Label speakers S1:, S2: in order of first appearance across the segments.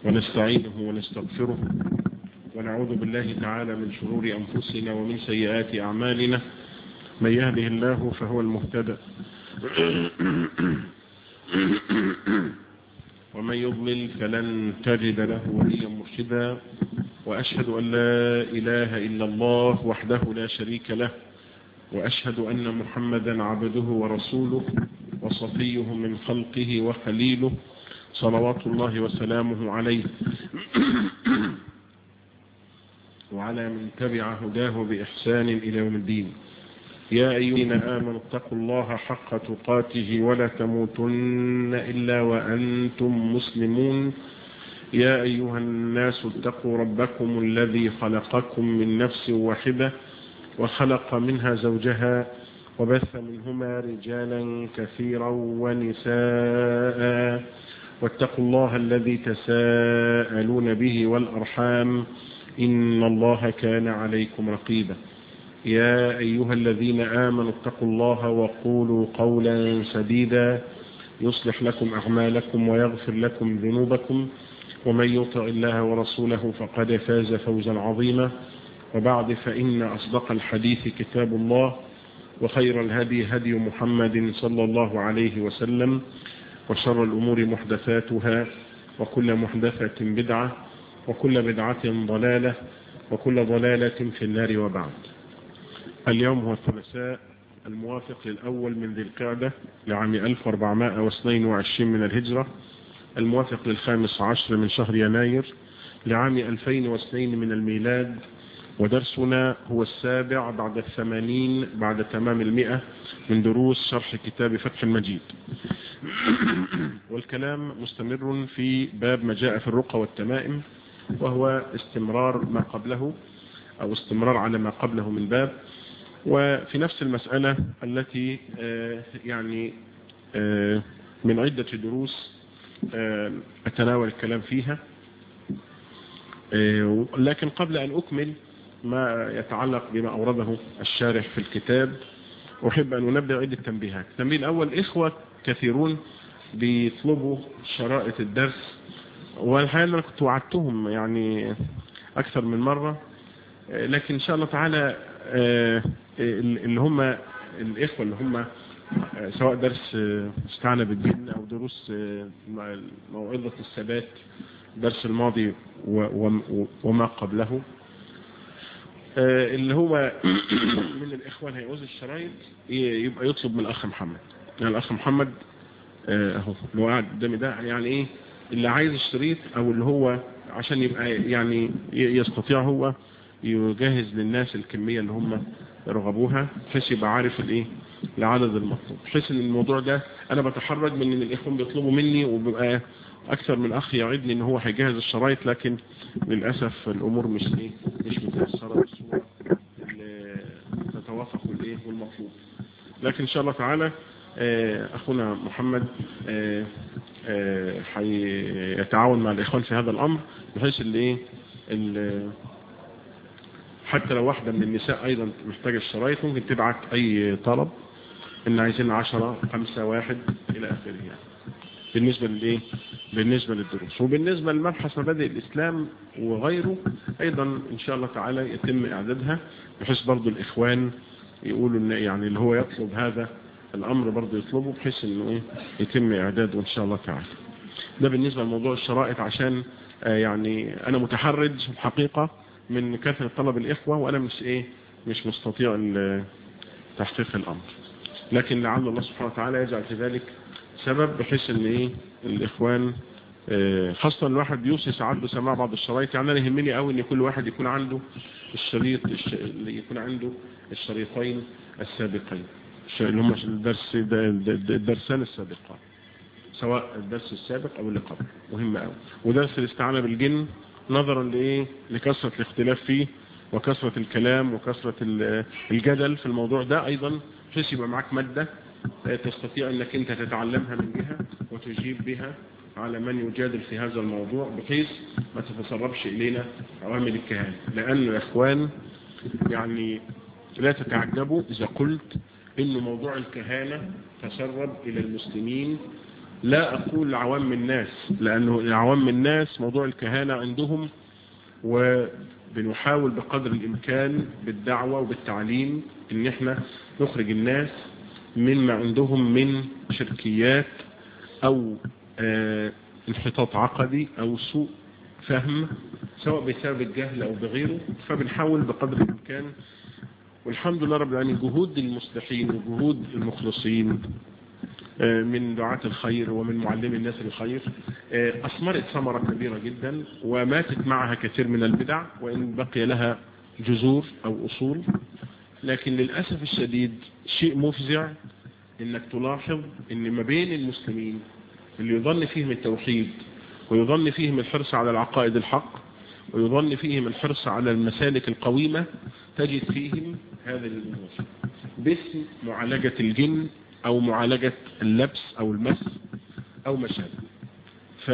S1: ونستعينه ونستغفره ونعوذ بالله تعالى من شرور أنفسنا ومن سيئات أعمالنا من يهده الله فهو المهتدى ومن يضلل فلن تجد له وليا مرشدا وأشهد أن لا إله إلا الله وحده لا شريك له وأشهد أن محمدا عبده ورسوله وصفيه من خلقه وخليله صلوات الله وسلامه عليه وعلى من تبع هداه بإحسان إلى يوم الدين يا أيها آمنوا اتقوا الله حق تقاته ولا تموتن إلا وأنتم مسلمون يا أيها الناس اتقوا ربكم الذي خلقكم من نفس واحدة وخلق منها زوجها وبث منهما رجالا كثيرا ونساء واتقوا الله الذي تساءلون به والأرحام إن الله كان عليكم رقيبا يا أيها الذين آمنوا اتقوا الله وقولوا قولا سديدا يصلح لكم أعمالكم ويغفر لكم ذنوبكم ومن يطع الله ورسوله فقد فاز فوزا عظيما وبعد فإن أصدق الحديث كتاب الله وخير الهدي هدي محمد صلى الله عليه وسلم وشر الأمور محدثاتها وكل محدثة بدعة وكل بدعة ضلالة وكل ضلالة في النار وبعد اليوم هو الثلاثاء الموافق للأول من ذي القعدة لعام 1422 من الهجرة الموافق للخامس عشر من شهر يناير لعام 2002 من الميلاد ودرسنا هو السابع بعد الثمانين بعد تمام المئة من دروس شرح كتاب فتح المجيد والكلام مستمر في باب ما جاء في الرقى والتمائم وهو استمرار ما قبله أو استمرار على ما قبله من باب وفي نفس المسألة التي يعني من عدة دروس أتناول الكلام فيها لكن قبل أن أكمل ما يتعلق بما أورده الشارح في الكتاب أحب أن أنبه عدة تنبيهات التنبيه الأول إخوة كثيرون بيطلبوا شرائط الدرس والحقيقة أنا كنت وعدتهم يعني أكثر من مرة لكن إن شاء الله تعالى اللي هم الإخوة اللي هم سواء درس استعنى بالدين أو دروس موعظة الثبات الدرس الماضي وما قبله اللي هو من الإخوان هيعوز الشرايط يبقى يطلب من الأخ محمد يعني الأخ محمد اهو اللي هو قاعد قدامي ده يعني ايه اللي عايز الشريط او اللي هو عشان يبقى يعني يستطيع هو يجهز للناس الكمية اللي هم رغبوها بحيث يبقى عارف الايه العدد المطلوب بحيث ان الموضوع ده انا بتحرج من ان الاخوان بيطلبوا مني وبيبقى اكثر من اخ يعدني ان هو هيجهز الشرايط لكن للاسف الامور مش ايه مش متيسره بالصوره اللي تتوافق الايه والمطلوب لكن ان شاء الله تعالى اخونا محمد يتعاون مع الاخوان في هذا الامر بحيث اللي ايه حتى لو واحدة من النساء ايضا محتاجة الشرايط ممكن تبعت اي طلب ان عايزين عشرة خمسة واحد الى اخره يعني بالنسبة للايه بالنسبة للدروس وبالنسبة لمبحث مبادئ الاسلام وغيره ايضا ان شاء الله تعالى يتم اعدادها بحيث برضو الاخوان يقولوا ان يعني اللي هو يطلب هذا الامر برضو يطلبه بحيث انه ايه يتم اعداده ان شاء الله تعالى ده بالنسبة لموضوع الشرائط عشان آه يعني انا متحرج الحقيقة من كثرة طلب الاخوة وانا مش ايه مش مستطيع تحقيق الامر لكن لعل الله سبحانه وتعالى يجعل في ذلك سبب بحيث ان ايه الاخوان آه خاصة الواحد بيوصي ساعات بسماع بعض الشرايط يعني انا يهمني قوي ان كل واحد يكون عنده الشريط اللي يكون عنده الشريطين السابقين اللي هم الدرس الدرسان السابقان سواء الدرس السابق او اللي قبل مهم قوي ودرس الاستعانة بالجن نظرا لايه لكثرة الاختلاف فيه وكثرة الكلام وكثرة الجدل في الموضوع ده ايضا بحيث يبقى معاك مادة تستطيع انك انت تتعلمها من جهة وتجيب بها على من يجادل في هذا الموضوع بحيث ما تتسربش الينا عوامل الكهانة لان الاخوان يعني لا تتعجبوا اذا قلت ان موضوع الكهانة تسرب الى المسلمين لا أقول عوام الناس لأنه عوام الناس موضوع الكهانة عندهم وبنحاول بقدر الإمكان بالدعوة وبالتعليم إن إحنا نخرج الناس مما عندهم من شركيات أو آه انحطاط عقدي أو سوء فهم سواء بسبب الجهل أو بغيره فبنحاول بقدر الإمكان والحمد لله رب العالمين جهود المصلحين وجهود المخلصين من دعاة الخير ومن معلمي الناس الخير أثمرت ثمرة كبيرة جدا وماتت معها كثير من البدع وإن بقي لها جذور أو أصول لكن للأسف الشديد شيء مفزع إنك تلاحظ إن ما بين المسلمين اللي يظن فيهم التوحيد ويظن فيهم الحرص على العقائد الحق ويظن فيهم الحرص على المسالك القويمة تجد فيهم هذا الأمور باسم معالجة الجن أو معالجة اللبس أو المس أو ما شابه ف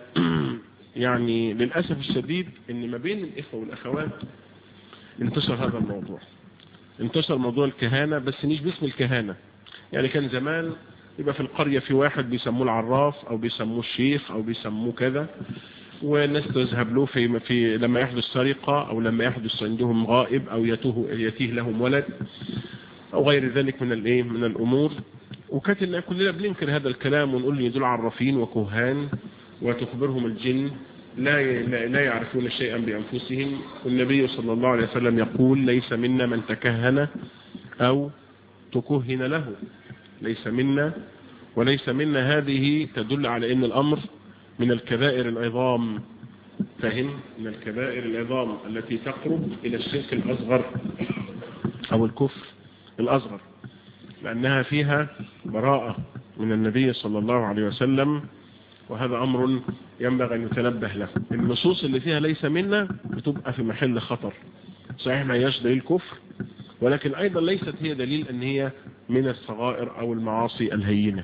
S1: يعني للأسف الشديد ان ما بين الإخوة والأخوات انتشر هذا الموضوع انتشر موضوع الكهانة بس مش باسم الكهانة يعني كان زمان يبقى في القرية في واحد بيسموه العراف او بيسموه الشيخ او بيسموه كذا والناس تذهب له في, في لما يحدث سرقة او لما يحدث عندهم غائب او يتوه يتيه لهم ولد او غير ذلك من الايه من الامور وكانت ان كلنا بننكر هذا الكلام ونقول لي دول عرافين وكهان وتخبرهم الجن لا لا يعرفون شيئا بانفسهم والنبي صلى الله عليه وسلم يقول ليس منا من تكهن او تكهن له ليس منا وليس منا هذه تدل على ان الامر من الكبائر العظام فهم من الكبائر العظام التي تقرب الى الشرك الاصغر او الكفر الاصغر لانها فيها براءة من النبي صلى الله عليه وسلم وهذا امر ينبغي ان يتنبه له النصوص اللي فيها ليس منا بتبقى في محل خطر صحيح ما هياش دليل كفر ولكن ايضا ليست هي دليل ان هي من الصغائر او المعاصي الهينة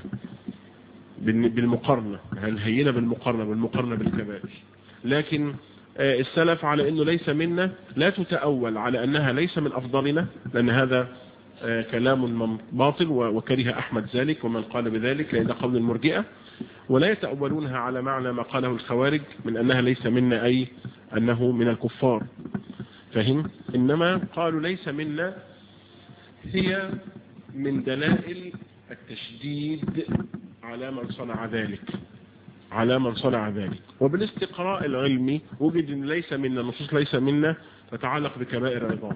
S1: بالمقارنة الهينة بالمقارنة بالمقارنة بالكبائر لكن السلف على انه ليس منا لا تتأول على انها ليس من افضلنا لان هذا كلام باطل وكره احمد ذلك ومن قال بذلك لان قول المرجئة ولا يتأولونها على معنى ما قاله الخوارج من انها ليس منا اي انه من الكفار فهم انما قالوا ليس منا هي من دلائل التشديد على من صنع ذلك على من صنع ذلك وبالاستقراء العلمي وجد ان ليس منا نصوص ليس منا تتعلق بكبائر عظام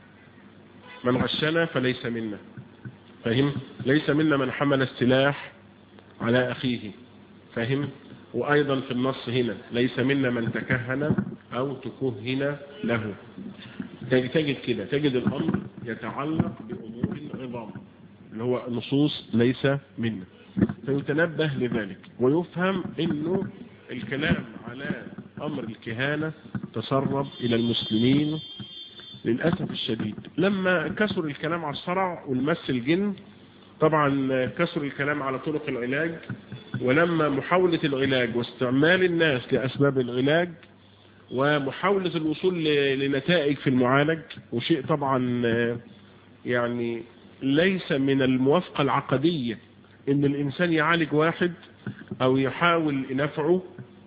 S1: من غشنا فليس منا فهم ليس منا من حمل السلاح على أخيه فهم وأيضا في النص هنا ليس منا من تكهن أو تكهن له تجد كده تجد الأمر يتعلق بأمور عظام اللي هو نصوص ليس منا فيتنبه لذلك ويفهم انه الكلام على امر الكهانة تسرب الى المسلمين للأسف الشديد لما كسر الكلام على الصرع والمس الجن طبعا كسر الكلام على طرق العلاج ولما محاولة العلاج واستعمال الناس لأسباب العلاج ومحاولة الوصول لنتائج في المعالج وشيء طبعا يعني ليس من الموافقة العقدية ان الانسان يعالج واحد او يحاول نفعه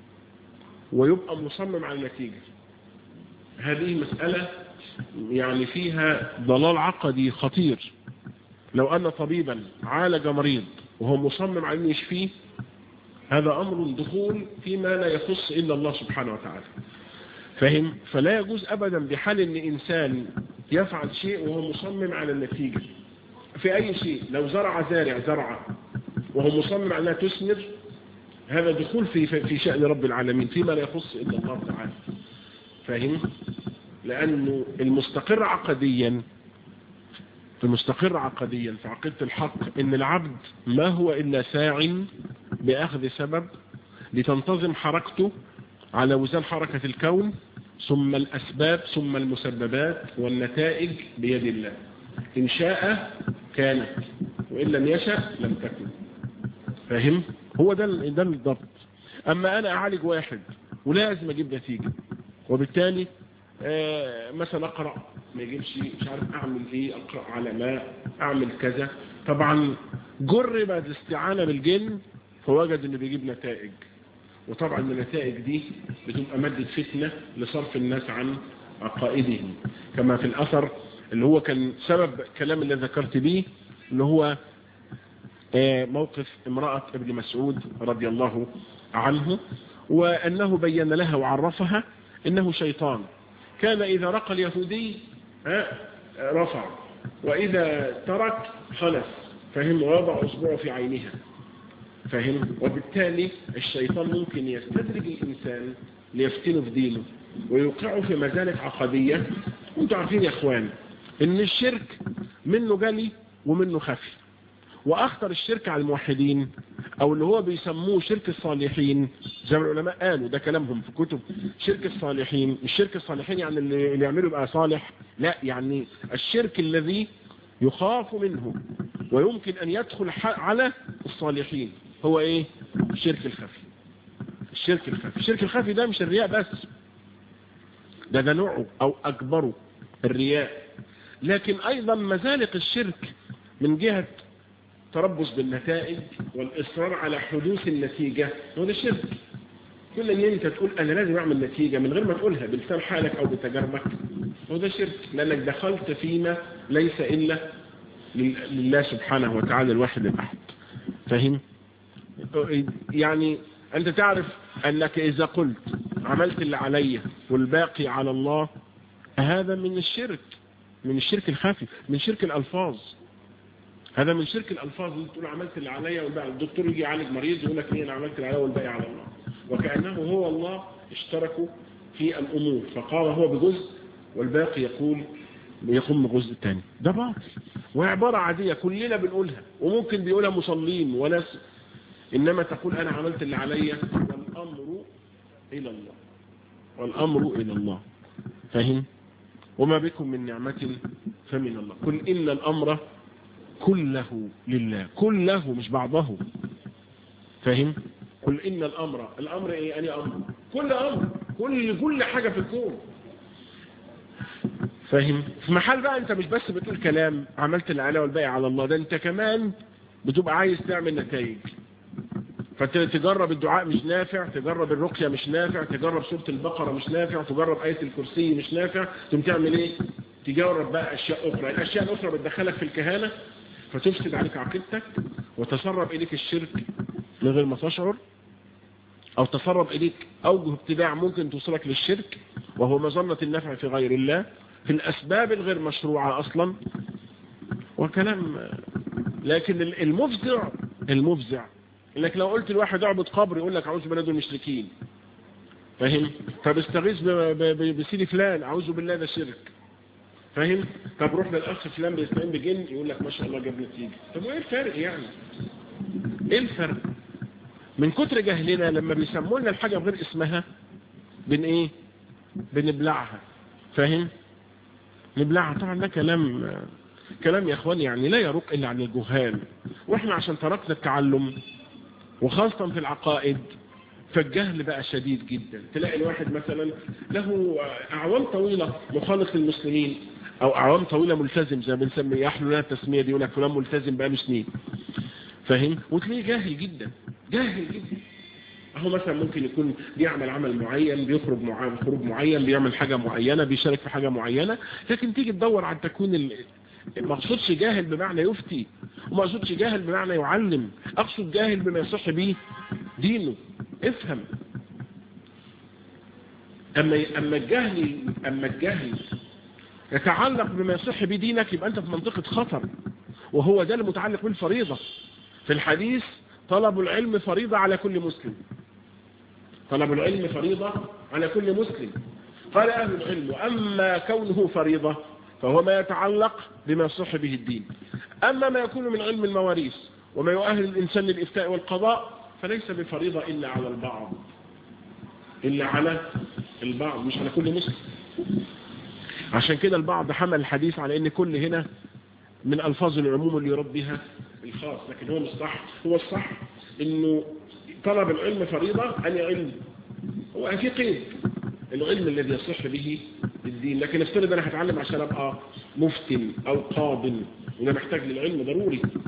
S1: ويبقى مصمم على النتيجة هذه مسألة يعني فيها ضلال عقدي خطير لو ان طبيبا عالج مريض وهو مصمم على انه يشفيه هذا امر دخول فيما لا يخص الا الله سبحانه وتعالى فهم فلا يجوز ابدا بحال ان انسان يفعل شيء وهو مصمم على النتيجة في اي شيء لو زرع زارع زرعة وهو مصمم على انها تثمر هذا دخول في في شأن رب العالمين فيما لا يخص الا الله تعالى فاهم لانه المستقر عقديا المستقر عقديا في عقيدة الحق ان العبد ما هو الا ساع باخذ سبب لتنتظم حركته على وزن حركة الكون ثم الاسباب ثم المسببات والنتائج بيد الله ان شاء كانت وان لم يشأ لم تكن فاهم هو ده ده الضبط اما انا اعالج واحد ولازم اجيب نتيجة وبالتالي آه مثلا اقرأ ما يجيبش مش عارف اعمل ايه اقرأ على ما اعمل كذا طبعا جربت الاستعانة بالجن فوجد انه بيجيب نتائج وطبعا النتائج دي بتبقى مادة فتنة لصرف الناس عن عقائدهم كما في الأثر اللي هو كان سبب كلام اللي ذكرت به اللي هو موقف امرأة ابن مسعود رضي الله عنه وأنه بين لها وعرفها إنه شيطان كان إذا رقى اليهودي رفع وإذا ترك خلف فهم وضع أصبعه في عينها فهم وبالتالي الشيطان ممكن يستدرج الإنسان ليفتنه في دينه ويوقعه في مزالة عقدية وانتم عارفين يا اخوان ان الشرك منه جلي ومنه خفي واخطر الشرك على الموحدين او اللي هو بيسموه شرك الصالحين زي ما العلماء قالوا ده كلامهم في كتب شرك الصالحين الشرك الصالحين يعني اللي, اللي يعمله بقى صالح لا يعني الشرك الذي يخاف منه ويمكن ان يدخل على الصالحين هو ايه الشرك الخفي الشرك الخفي الشرك الخفي ده مش الرياء بس ده ده نوعه او اكبره الرياء لكن ايضا مزالق الشرك من جهة تربص بالنتائج والاصرار على حدوث النتيجة هو ده الشرك كل ان انت تقول انا لازم اعمل نتيجة من غير ما تقولها بلسان حالك او بتجاربك هو ده شرك لانك دخلت فيما ليس الا لله سبحانه وتعالى الواحد الاحد فاهم يعني انت تعرف انك اذا قلت عملت اللي عليا والباقي على الله هذا من الشرك من الشرك الخفي من شرك الالفاظ هذا من شرك الالفاظ اللي تقول عملت اللي عليا والباقي الدكتور يجي يعالج مريض يقول لك انا عملت اللي عليا والباقي على الله وكانه هو الله اشتركوا في الامور فقال هو بجزء والباقي يقول يقوم بجزء الثاني ده باطل وعبارة عادية كلنا بنقولها وممكن بيقولها مصلين وناس إنما تقول أنا عملت اللي عليا والأمر إلى الله والأمر إلى الله فهم وما بكم من نعمة فمن الله قل إن الأمر كله لله كله مش بعضه فهم قل إن الأمر الأمر إيه أني أمر كل أمر كل كل حاجة في الكون فاهم في محل بقى انت مش بس بتقول كلام عملت العلا والباقي على الله ده انت كمان بتبقى عايز تعمل نتائج فتجرب الدعاء مش نافع تجرب الرقية مش نافع تجرب سورة البقرة مش نافع تجرب آية الكرسي مش نافع تقوم تعمل ايه تجرب بقى اشياء اخرى الاشياء الاخرى بتدخلك في الكهانة فتفسد عليك عقيدتك وتسرب اليك الشرك من غير ما تشعر او تسرب اليك اوجه ابتداع ممكن توصلك للشرك وهو مظنة النفع في غير الله في الأسباب الغير مشروعة أصلا وكلام لكن المفزع المفزع انك لو قلت لواحد اعبد قبر يقول لك اعوذ بالله دول المشركين فاهم طب استغيث بسيدي فلان اعوذ بالله ده شرك فاهم طب روح للاخ فلان بيستعين بجن يقول لك ما شاء الله جاب نتيجه طب وايه الفرق يعني ايه الفرق من كتر جهلنا لما بيسموا لنا الحاجه بغير اسمها بن ايه بنبلعها فاهم نبلعها طبعا ده كلام كلام يا اخوان يعني لا يروق الا عن الجهال واحنا عشان تركنا التعلم وخاصة في العقائد فالجهل بقى شديد جدا تلاقي الواحد مثلا له اعوام طويلة مخالط للمسلمين او اعوام طويلة ملتزم زي ما بنسمي يحلو لنا التسمية دي يقول لك فلان ملتزم بقى له سنين فاهم وتلاقيه جاهل جدا جاهل جدا اهو مثلا ممكن يكون بيعمل عمل معين بيخرج مع خروج معين بيعمل حاجة معينة بيشارك في حاجة معينة لكن تيجي تدور على التكوين ال... ما اقصدش جاهل بمعنى يفتي وما اقصدش جاهل بمعنى يعلم اقصد جاهل بما يصح به دينه افهم اما اما الجهل اما الجهل يتعلق بما يصح به دينك يبقى انت في منطقة خطر وهو ده المتعلق بالفريضة في الحديث طلب العلم فريضة على كل مسلم طلب العلم فريضة على كل مسلم قال أهل العلم أما كونه فريضة فهو ما يتعلق بما يصح به الدين أما ما يكون من علم المواريث وما يؤهل الإنسان للإفتاء والقضاء فليس بفريضة إلا على البعض إلا على البعض مش على كل مسلم عشان كده البعض حمل الحديث على ان كل هنا من الفاظ العموم اللي يرد بها الخاص لكن هو مش صح هو الصح انه طلب العلم فريضة عن علم هو في قيد العلم الذي يصح به الدين لكن افترض انا هتعلم عشان ابقى مفتن او قاض وانا محتاج للعلم ضروري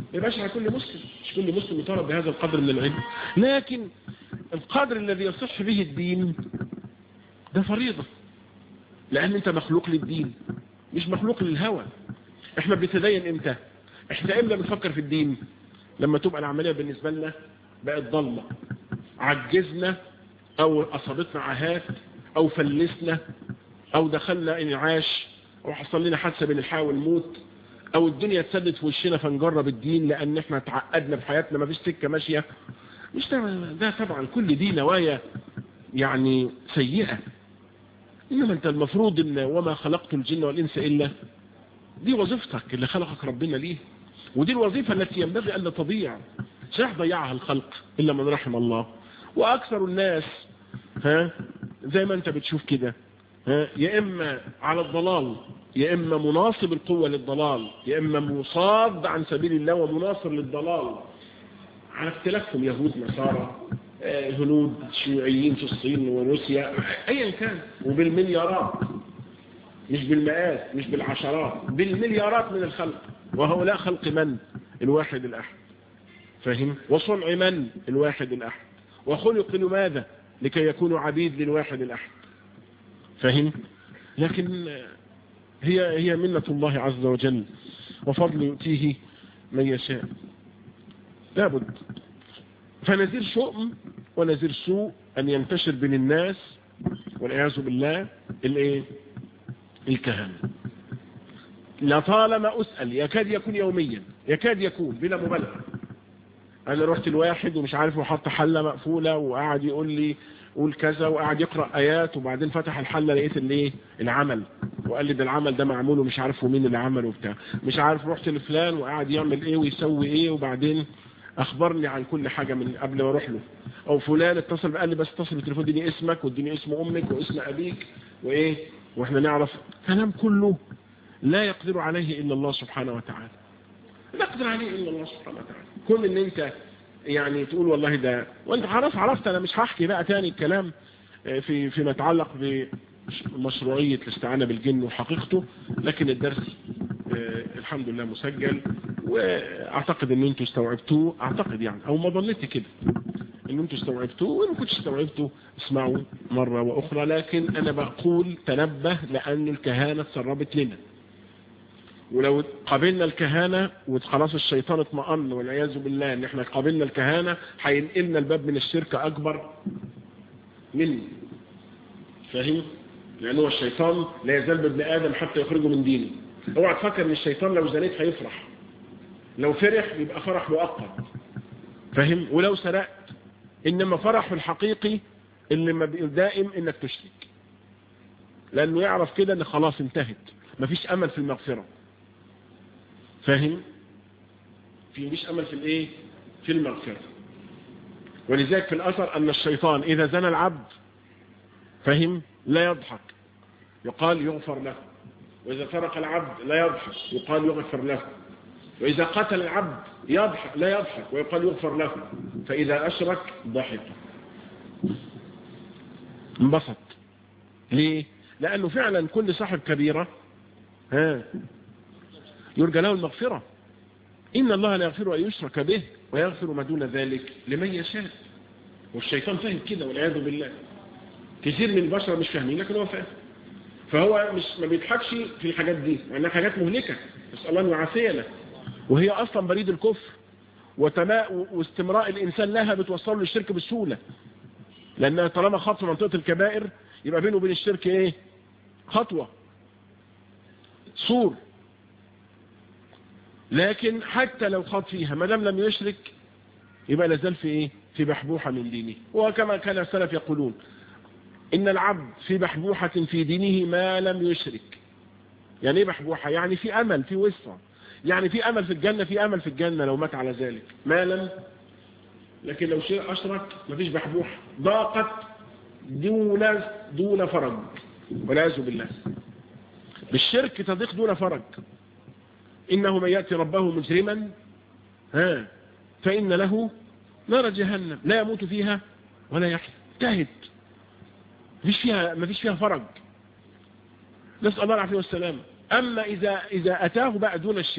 S1: يبقاش على كل مسلم مش كل مسلم يطالب بهذا القدر من العلم لكن القدر الذي يصح به الدين ده فريضة لأن أنت مخلوق للدين مش مخلوق للهوى احنا بنتدين امتى احنا امتى بنفكر في الدين لما تبقى العملية بالنسبة لنا بقت ضلمة عجزنا او اصابتنا عهات او فلسنا او دخلنا انعاش او حصل لنا حادثة بنحاول موت او الدنيا اتسدت في وشنا فنجرب الدين لان احنا تعقدنا في حياتنا ما فيش سكة ماشية مش ده, ده طبعا كل دي نوايا يعني سيئة انما انت المفروض ان وما خلقت الجن والانس الا دي وظيفتك اللي خلقك ربنا ليه ودي الوظيفة التي ينبغي أن تضيع صح ضيعها الخلق إلا من رحم الله وأكثر الناس ها زي ما أنت بتشوف كده ها يا إما على الضلال يا إما مناصب القوة للضلال يا إما مصاد عن سبيل الله ومناصر للضلال على اختلافهم يهود نصارى هنود شيوعيين في الصين وروسيا ايا كان وبالمليارات مش بالمئات مش بالعشرات بالمليارات من الخلق وهؤلاء خلق من الواحد الأحد فهم وصنع من الواحد الأحد وخلق لماذا لكي يكونوا عبيد للواحد الأحد فهم لكن هي هي منة الله عز وجل وفضل يؤتيه من يشاء لابد فنذير شؤم ونذير سوء أن ينتشر بين الناس والعياذ بالله الايه الكهنة لطالما أسأل يكاد يكون يوميا يكاد يكون بلا مبالغة أنا رحت الواحد ومش عارف وحط حلة مقفولة وقعد يقول لي قول كذا وقعد يقرأ آيات وبعدين فتح الحلة لقيت الايه العمل وقال لي ده العمل ده معمول ومش عارف مين اللي عمله وبتاع مش عارف رحت لفلان وقعد يعمل ايه ويسوي ايه وبعدين اخبرني عن كل حاجة من قبل ما اروح له او فلان اتصل قال لي بس اتصل بالتليفون اديني اسمك واديني اسم امك واسم ابيك وايه واحنا نعرف كلام كله لا يقدر عليه إلا الله سبحانه وتعالى لا يقدر عليه إلا الله سبحانه وتعالى كل ان انت يعني تقول والله ده وانت خلاص عرفت انا مش هحكي بقى تاني الكلام في فيما يتعلق بمشروعية الاستعانة بالجن وحقيقته لكن الدرس الحمد لله مسجل واعتقد ان انتوا استوعبتوه اعتقد يعني او ما ظنيت كده ان انتوا استوعبتوه وان كنتش استوعبتوا اسمعوا مرة واخرى لكن انا بقول تنبه لان الكهانة تسربت لنا ولو قابلنا الكهانة وخلاص الشيطان اطمأن والعياذ بالله ان احنا قابلنا الكهانة هينقلنا الباب من الشرك اكبر مني فاهم لانه الشيطان لا يزال بابن ادم حتى يخرجه من دينه اوعى تفكر ان الشيطان لو زنيت هيفرح لو فرح يبقى فرح مؤقت فاهم ولو سرقت انما فرحه الحقيقي اللي ما دائم انك تشرك لانه يعرف كده ان خلاص انتهت مفيش امل في المغفرة فاهم في مش امل في الايه في المغفرة ولذلك في الاثر ان الشيطان اذا زنى العبد فهم لا يضحك يقال يغفر له واذا سرق العبد لا يضحك يقال يغفر له واذا قتل العبد يضحك لا يضحك ويقال يغفر له فاذا اشرك ضحك انبسط ليه لانه فعلا كل صاحب كبيرة ها يرجى له المغفرة إن الله لا يغفر أن يشرك به ويغفر ما دون ذلك لمن يشاء والشيطان فاهم كده والعياذ بالله كثير من البشر مش فاهمين لكن هو فاهم فهو مش ما بيضحكش في الحاجات دي لأنها حاجات مهلكة نسأل الله أن يعافينا وهي أصلا بريد الكفر وتماء واستمراء الإنسان لها بتوصله للشرك بسهولة لأنها طالما خط منطقة الكبائر يبقى بينه وبين الشرك إيه خطوة سور لكن حتى لو خاض فيها ما دام لم يشرك يبقى لازال في ايه في بحبوحة من دينه وكما كان السلف يقولون ان العبد في بحبوحة في دينه ما لم يشرك يعني ايه بحبوحة يعني في امل في وسع يعني في امل في الجنة في امل في الجنة لو مات على ذلك ما لم لكن لو شيء اشرك مفيش بحبوحة ضاقت دون دون فرج والعياذ بالله بالشرك تضيق دون فرج إنه من يأتي ربه مجرما ها فإن له نار جهنم لا يموت فيها ولا يحيا انتهت مفيش فيها مفيش فيها فرج نسأل الله العافية والسلام أما إذا إذا أتاه بقى دون الشرك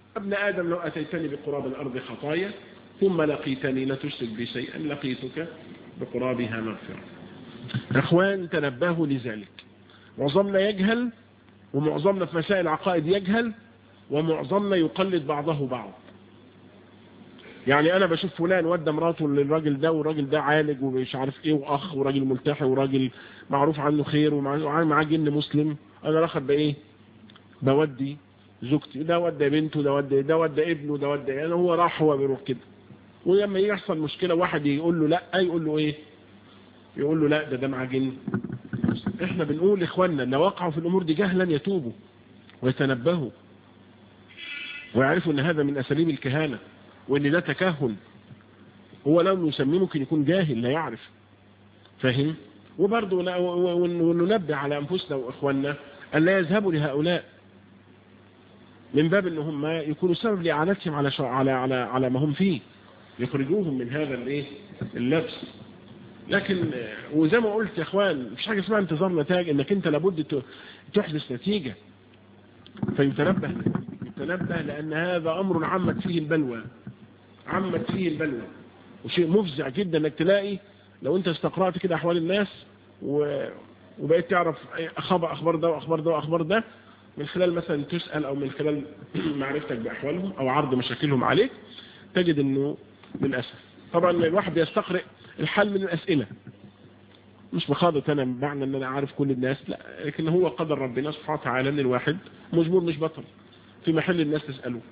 S1: ابن آدم لو أتيتني بقراب الأرض خطايا ثم لقيتني لا تشرك بي شيئا لقيتك بقرابها مغفرة أخوان تنبهوا لذلك معظمنا يجهل ومعظمنا في مسائل العقائد يجهل ومعظمنا يقلد بعضه بعض يعني انا بشوف فلان ودى مراته للراجل ده والراجل ده عالج ومش عارف ايه واخ وراجل ملتحي وراجل معروف عنه خير ومعاه جن مسلم انا راخد بايه بودي زوجتي ده ودى بنته ده ودى ده ودى ابنه ده ودى يعني هو راح هو بيروح كده ولما يحصل مشكله واحد يقول له لا يقول له ايه يقول له لا ده ده مع جن احنا بنقول لاخواننا لو وقعوا في الامور دي جهلا يتوبوا ويتنبهوا ويعرفوا ان هذا من اساليب الكهانه وان ده تكهن هو لو يسميه ممكن يكون جاهل لا يعرف فاهم وبرضه وننبه على انفسنا واخواننا ان لا يذهبوا لهؤلاء من باب ان هم يكونوا سبب لاعانتهم على على على على ما هم فيه يخرجوهم من هذا الايه اللبس لكن وزي ما قلت يا اخوان مفيش حاجه اسمها انتظار نتائج انك انت لابد تحدث نتيجه فيتنبه يتنبه لان هذا امر عمت فيه البلوى عمت فيه البلوى وشيء مفزع جدا انك تلاقي لو انت استقرأت كده احوال الناس و... وبقيت تعرف خبر اخبار ده واخبار ده واخبار ده من خلال مثلا تسأل او من خلال معرفتك باحوالهم او عرض مشاكلهم عليك تجد انه للأسف طبعا الواحد يستقرئ الحل من الاسئلة مش بخاضة انا معنى ان انا عارف كل الناس لا لكن هو قدر ربنا سبحانه وتعالى ان الواحد مجبور مش بطل في محل الناس تسأله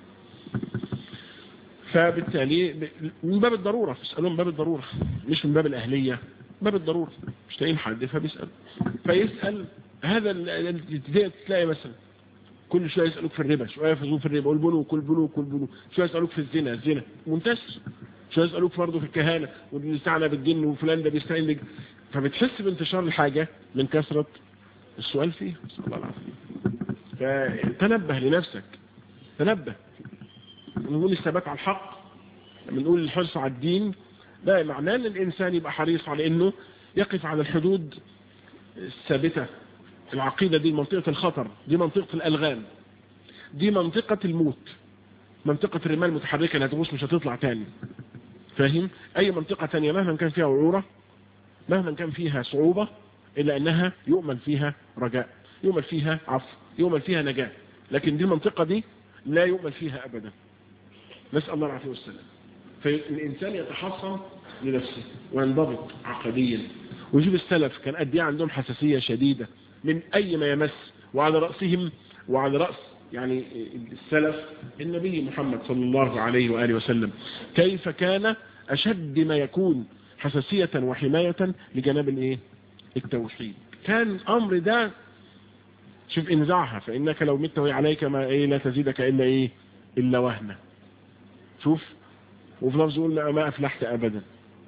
S1: فبالتالي من باب الضرورة تسألون من باب الضرورة مش من باب الأهلية باب الضرورة مش لاقيين حد فبيسأل فيسأل هذا تلاقي مثلا كل شوية يسألوك في الربا شوية يفزون في الربا والبنوك والبنوك والبنوك شوية يسألوك في الزنا الزنا منتشر شوية يسألوك برضه في الكهانة وبيستعنى بالجن وفلان ده بيستعين بالجن فبتحس بانتشار الحاجة من كثرة السؤال فيه صلى الله العظيم فتنبه لنفسك تنبه نقول الثبات على الحق لما نقول الحرص على الدين ده معناه ان الانسان يبقى حريص على انه يقف على الحدود الثابتة العقيدة دي منطقة الخطر دي منطقة الالغام دي منطقة الموت منطقة الرمال المتحركة اللي هتبوس مش هتطلع تاني فاهم اي منطقة تانية مهما كان فيها وعورة مهما كان فيها صعوبة الا انها يؤمن فيها رجاء يؤمن فيها عفو يؤمن فيها نجاة لكن دي المنطقة دي لا يؤمن فيها ابدا نسأل الله العافية والسلام فالإنسان يتحصن لنفسه وينضبط عقديا ويجيب السلف كان قد ايه عندهم حساسية شديدة من أي ما يمس وعلى رأسهم وعلى رأس يعني السلف النبي محمد صلى الله عليه وآله وسلم كيف كان أشد ما يكون حساسية وحماية لجناب الايه التوحيد كان الأمر ده شوف انزعها فإنك لو مت وهي عليك ما ايه لا تزيدك إلا ايه إلا وهنا شوف وفي لفظ يقول ما أفلحت أبدا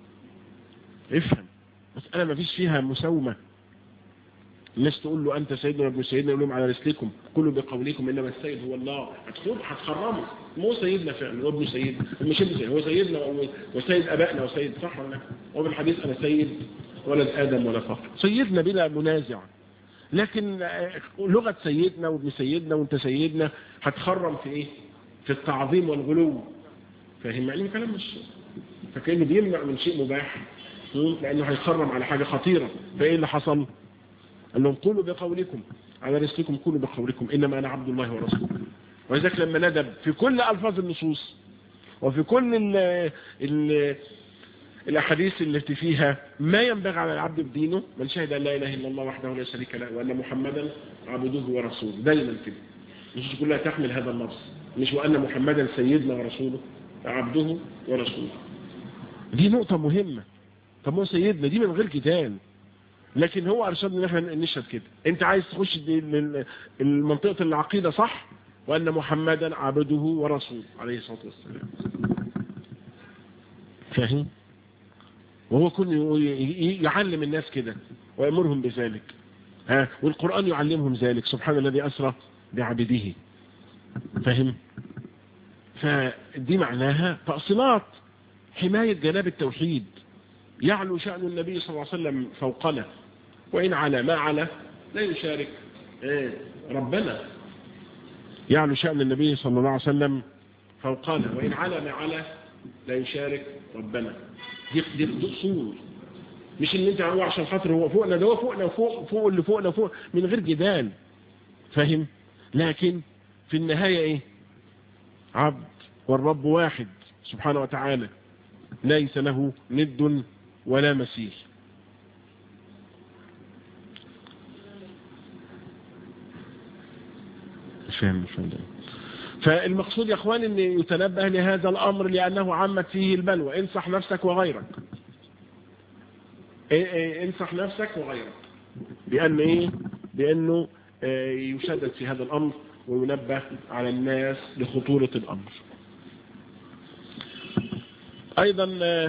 S1: افهم مسألة ما فيش فيها مساومة الناس تقول له أنت سيدنا وابن سيدنا يقول لهم على رسلكم كلوا بقولكم إنما السيد هو الله هتخوض هتخرموا مو سيدنا فعلا وابن سيد مش ابن سيد هو سيدنا وسيد أبائنا وسيد صح ولا هو بالحديث أنا سيد ولد آدم ولا فخر سيدنا بلا منازع لكن لغة سيدنا وابن سيدنا وانت سيدنا هتخرم في ايه في التعظيم والغلو فاهم يعني كلام مش فكأنه بيمنع من شيء مباح لأنه هيخرم على حاجة خطيرة فإيه اللي حصل قال لهم قولوا بقولكم على رسلكم قولوا بقولكم إنما أنا عبد الله ورسوله ولذلك لما ندب في كل ألفاظ النصوص وفي كل ال ال الأحاديث التي فيها ما ينبغي على العبد بدينه من شهد أن لا إله إلا الله وحده لا شريك له وأن محمدا عبده ورسوله دايما كده مش كلها تحمل هذا اللفظ مش وأن محمدا سيدنا ورسوله عبده ورسوله دي نقطة مهمة طب هو سيدنا دي من غير جدال لكن هو أرشدنا ان احنا نشهد كده انت عايز تخش المنطقة العقيدة صح وأن محمدا عبده ورسوله عليه الصلاة والسلام فاهم وهو كل يعلم الناس كده ويأمرهم بذلك ها والقرآن يعلمهم ذلك سبحان الذي أسرى بعبده فاهم فدي معناها تأصيلات حماية جناب التوحيد يعلو شأن النبي صلى الله عليه وسلم فوقنا وإن على ما على لا يشارك ربنا يعلو شأن النبي صلى الله عليه وسلم فوقنا وإن على ما على لا يشارك ربنا دي دي دي اصول مش ان انت هو عشان خاطر هو فوقنا ده هو فوقنا وفوق فوق اللي فوقنا فوق من غير جدال فاهم لكن في النهاية ايه عبد والرب واحد سبحانه وتعالى ليس له ند ولا مثيل مش فاهم مش فاهم فالمقصود يا اخوان ان يتنبه لهذا الامر لانه عمت فيه البلوى انصح نفسك وغيرك إيه إيه انصح نفسك وغيرك بان ايه بانه إيه يشدد في هذا الامر وينبه على الناس لخطورة الامر ايضا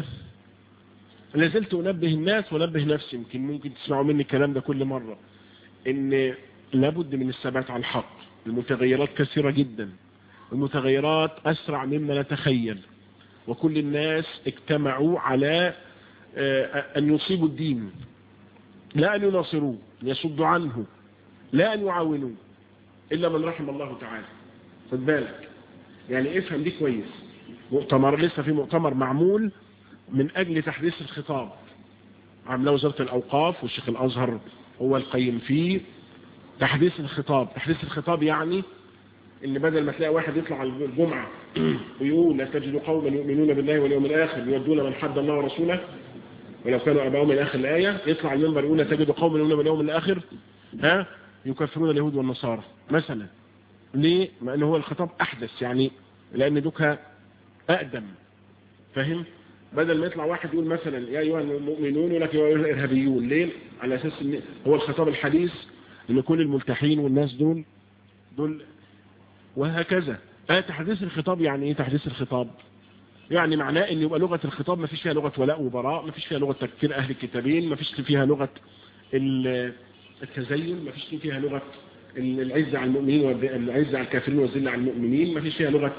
S1: لازلت انبه الناس ونبه نفسي يمكن ممكن تسمعوا مني الكلام ده كل مرة ان لابد من الثبات على الحق المتغيرات كثيرة جدا المتغيرات أسرع مما نتخيل وكل الناس اجتمعوا على أن يصيبوا الدين لا أن يناصروه يصدوا عنه لا أن يعاونوه إلا من رحم الله تعالى خد بالك يعني افهم دي كويس مؤتمر لسه في مؤتمر معمول من أجل تحديث الخطاب عامله وزارة الأوقاف والشيخ الأزهر هو القيم فيه تحديث الخطاب تحديث الخطاب يعني ان بدل ما تلاقي واحد يطلع على الجمعة ويقول لا تجد قوما يؤمنون بالله واليوم الآخر يودون من حد الله ورسوله ولو كانوا أباهم من آخر الآية يطلع المنبر يقول لا تجد قوما يؤمنون باليوم الآخر ها يكفرون اليهود والنصارى مثلا ليه؟ ما أنه هو الخطاب أحدث يعني لأن دوكها أقدم فاهم؟ بدل ما يطلع واحد يقول مثلا يا أيها المؤمنون ولك يا أيها الإرهابيون ليه؟ على أساس ان هو الخطاب الحديث ان كل الملتحين والناس دول دول وهكذا آه تحديث الخطاب يعني ايه تحديث الخطاب يعني معناه ان يبقى لغة الخطاب ما فيش فيها لغة ولاء وبراء ما فيش فيها لغة تكفير اهل الكتابين ما فيش فيها لغة التزين ما فيش فيها لغة العزة على المؤمنين والعزة على الكافرين والذلة على المؤمنين ما فيش فيها لغة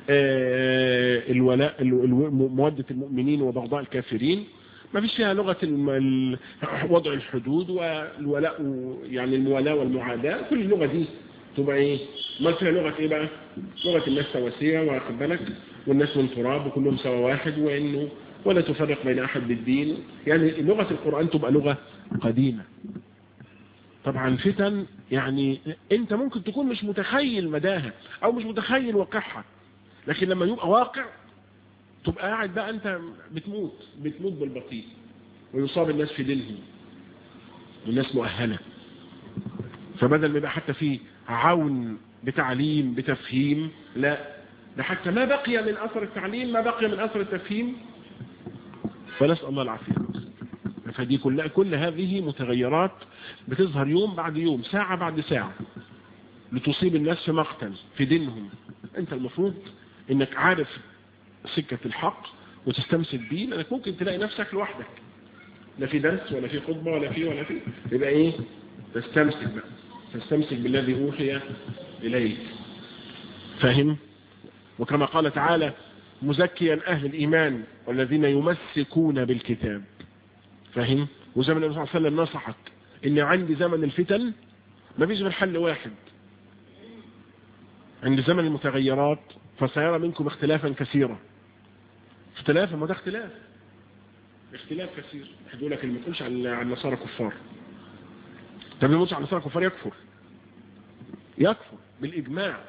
S1: الولاء مودة المؤمنين وبغضاء الكافرين ما فيش فيها لغة وضع الحدود والولاء يعني الموالاة والمعاداة كل اللغة دي تبقى ايه ما فيها لغة ايه بقى لغة الناس سواسية واخد بالك والناس من تراب وكلهم سوا واحد وانه ولا تفرق بين احد بالدين يعني لغة القرآن تبقى لغة قديمة طبعا فتن يعني انت ممكن تكون مش متخيل مداها او مش متخيل وقعها لكن لما يبقى واقع تبقى قاعد بقى انت بتموت بتموت بالبطيء ويصاب الناس في دينهم والناس مؤهلة فبدل ما يبقى حتى في عون بتعليم بتفهيم لا ده حتى ما بقي من أثر التعليم ما بقي من أثر التفهيم فنسأل الله العافية فدي كلها كل هذه متغيرات بتظهر يوم بعد يوم ساعة بعد ساعة لتصيب الناس في مقتل في دينهم انت المفروض انك عارف سكة الحق وتستمسك بيه لانك ممكن تلاقي نفسك لوحدك لا في درس ولا في خطبة ولا في ولا في يبقى ايه تستمسك بقى تستمسك بالذي اوحي اليك فاهم وكما قال تعالى مزكيا اهل الايمان والذين يمسكون بالكتاب فاهم وزمن النبي صلى الله عليه وسلم نصحك ان عندي زمن الفتن ما فيش غير حل واحد عند زمن المتغيرات فسيرى منكم اختلافا كثيرا اختلافا ما ده اختلاف اختلاف كثير واحد يقول لك اللي ما تقولش عن النصارى كفار طب اللي ما يقولش عن النصارى كفار يكفر يكفر بالاجماع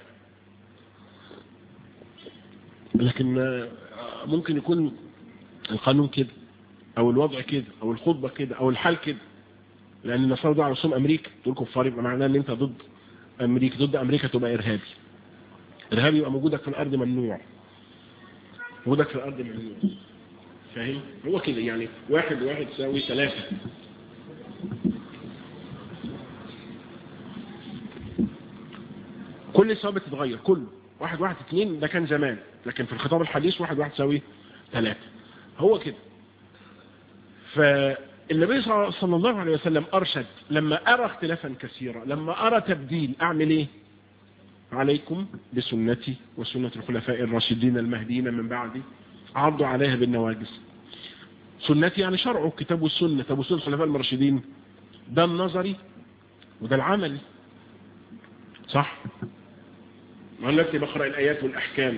S1: لكن ممكن يكون القانون كده او الوضع كده او الخطبه كده او الحال كده لان النصارى دول على رسوم امريكا تقول كفار يبقى معناه ان انت ضد امريكا ضد امريكا تبقى ارهابي ارهابي يبقى موجودك في الارض ممنوع وجودك في الارض ممنوع فاهم هو كده يعني واحد واحد يساوي ثلاثة كل الثواب بتتغير كله واحد واحد اثنين ده كان زمان لكن في الخطاب الحديث واحد واحد يساوي ثلاثة هو كده فالنبي صلى الله عليه وسلم أرشد لما أرى اختلافا كثيرا لما أرى تبديل أعمل إيه عليكم بسنتي وسنة الخلفاء الراشدين المهديين من بعدي عرضوا عليها بالنواجس سنتي يعني شرعه الكتاب والسنة طب وسنة الخلفاء الراشدين ده النظري وده العملي صح ما لك بقرأ الآيات والأحكام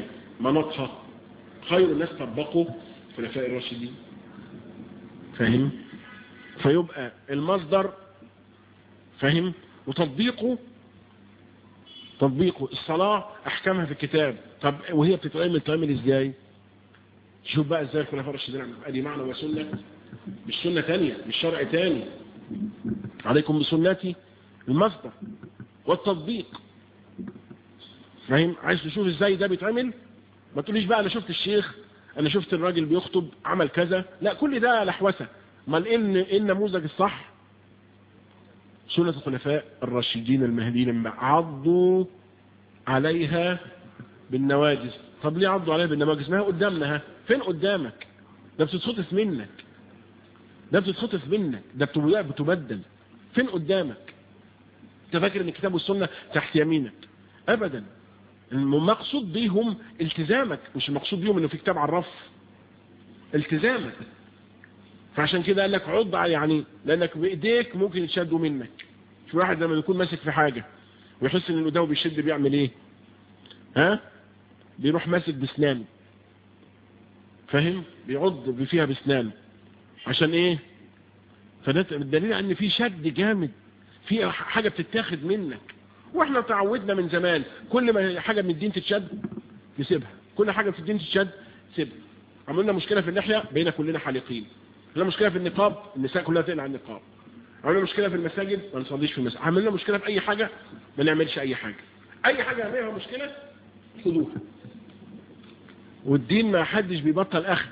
S1: مناطها خير الناس طبقوا خلفاء الراشدين فاهم فيبقى المصدر فاهم وتطبيقه تطبيقه الصلاة احكامها في الكتاب طب وهي بتتعمل تعمل ازاي شوف بقى ازاي الخلفاء الراشدين عملوا ادي معنى وسنة مش سنة تانية مش شرع تاني عليكم بسنتي المصدر والتطبيق فاهم عايز تشوف ازاي ده بيتعمل ما تقوليش بقى انا شفت الشيخ انا شفت الراجل بيخطب عمل كذا لا كل ده لحوسة امال ان ايه النموذج الصح سنة الخلفاء الراشدين المهديين من بعد عضوا عليها بالنواجز طب ليه عضوا عليها بالنواجز ما هي قدامنا ها فين قدامك ده بتتخطف منك ده بتتخطف منك ده بتبدل فين قدامك انت فاكر ان الكتاب والسنة تحت يمينك ابدا المقصود بيهم التزامك مش المقصود بيهم انه في كتاب على الرف التزامك فعشان كده قال لك عض يعني لانك بايديك ممكن يتشدوا منك في واحد لما يكون ماسك في حاجة ويحس ان قدامه بيشد بيعمل ايه ها بيروح ماسك بسنان فاهم بيعض فيها بسنان عشان ايه فده الدليل ان في شد جامد في حاجة بتتاخد منك واحنا تعودنا من زمان كل ما حاجة من الدين تتشد نسيبها كل حاجة في الدين تتشد سيبها عملنا مشكلة في اللحية بقينا كلنا حالقين عملنا مشكلة في النقاب النساء كلها تقلع النقاب عملنا مشكلة في المساجد ما نصليش في المساجد عملنا مشكلة في اي حاجة ما نعملش اي حاجة اي حاجة عملها مشكلة خدوها والدين ما حدش بيبطل اخذ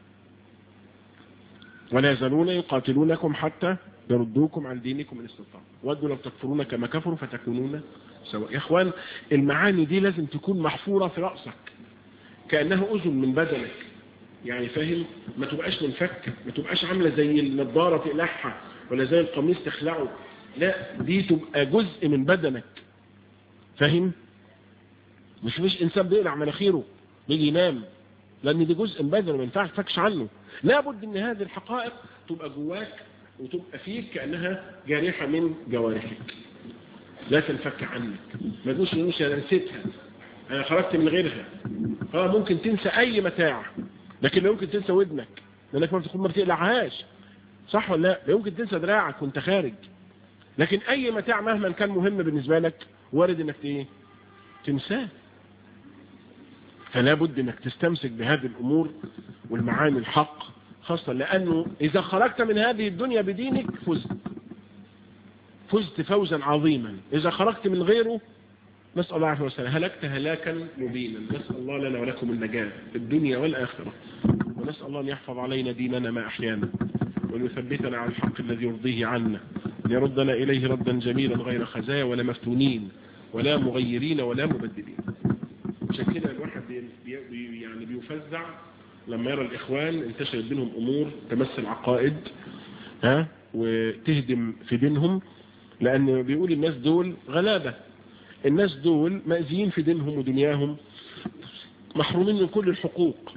S1: ولا يزالون يقاتلونكم حتى يردوكم عن دينكم ان استطاعوا ودوا لو تكفرون كما كفروا فتكونون سواء يا اخوان المعاني دي لازم تكون محفورة في رأسك كأنها أذن من بدنك يعني فاهم ما تبقاش منفكة ما تبقاش عاملة زي النضارة تقلعها ولا زي القميص تخلعه لا دي تبقى جزء من بدنك فاهم مش مش انسان بيقلع مناخيره بيجي ينام لان دي جزء من بدنه ما ينفعش تفكش عنه لابد ان هذه الحقائق تبقى جواك وتبقى فيك كأنها جارحة من جوارحك لا تنفك عنك ما تقولش نمشي انا نسيتها انا خرجت من غيرها اه ممكن تنسى اي متاع لكن لا يمكن تنسى ودنك لانك ما بتكون ما بتقلعهاش صح ولا لا لا يمكن تنسى دراعك وانت خارج لكن اي متاع مهما كان مهم بالنسبة لك وارد انك ايه تنساه فلا بد انك تستمسك بهذه الامور والمعاني الحق خاصة لانه اذا خرجت من هذه الدنيا بدينك فزت فزت فوزا عظيما اذا خرجت من غيره نسأل الله عز وجل هلكت هلاكا مبينا نسأل الله لنا ولكم النجاة في الدنيا والآخرة ونسأل الله أن يحفظ علينا ديننا ما أحيانا وأن يثبتنا على الحق الذي يرضيه عنا أن يردنا إليه ردا جميلا غير خزايا ولا مفتونين ولا مغيرين ولا مبدلين عشان كده الواحد بي بي يعني بيفزع لما يرى الإخوان انتشرت بينهم أمور تمس العقائد ها وتهدم في دينهم لأن بيقول الناس دول غلابة الناس دول مأذيين في دينهم ودنياهم محرومين من كل الحقوق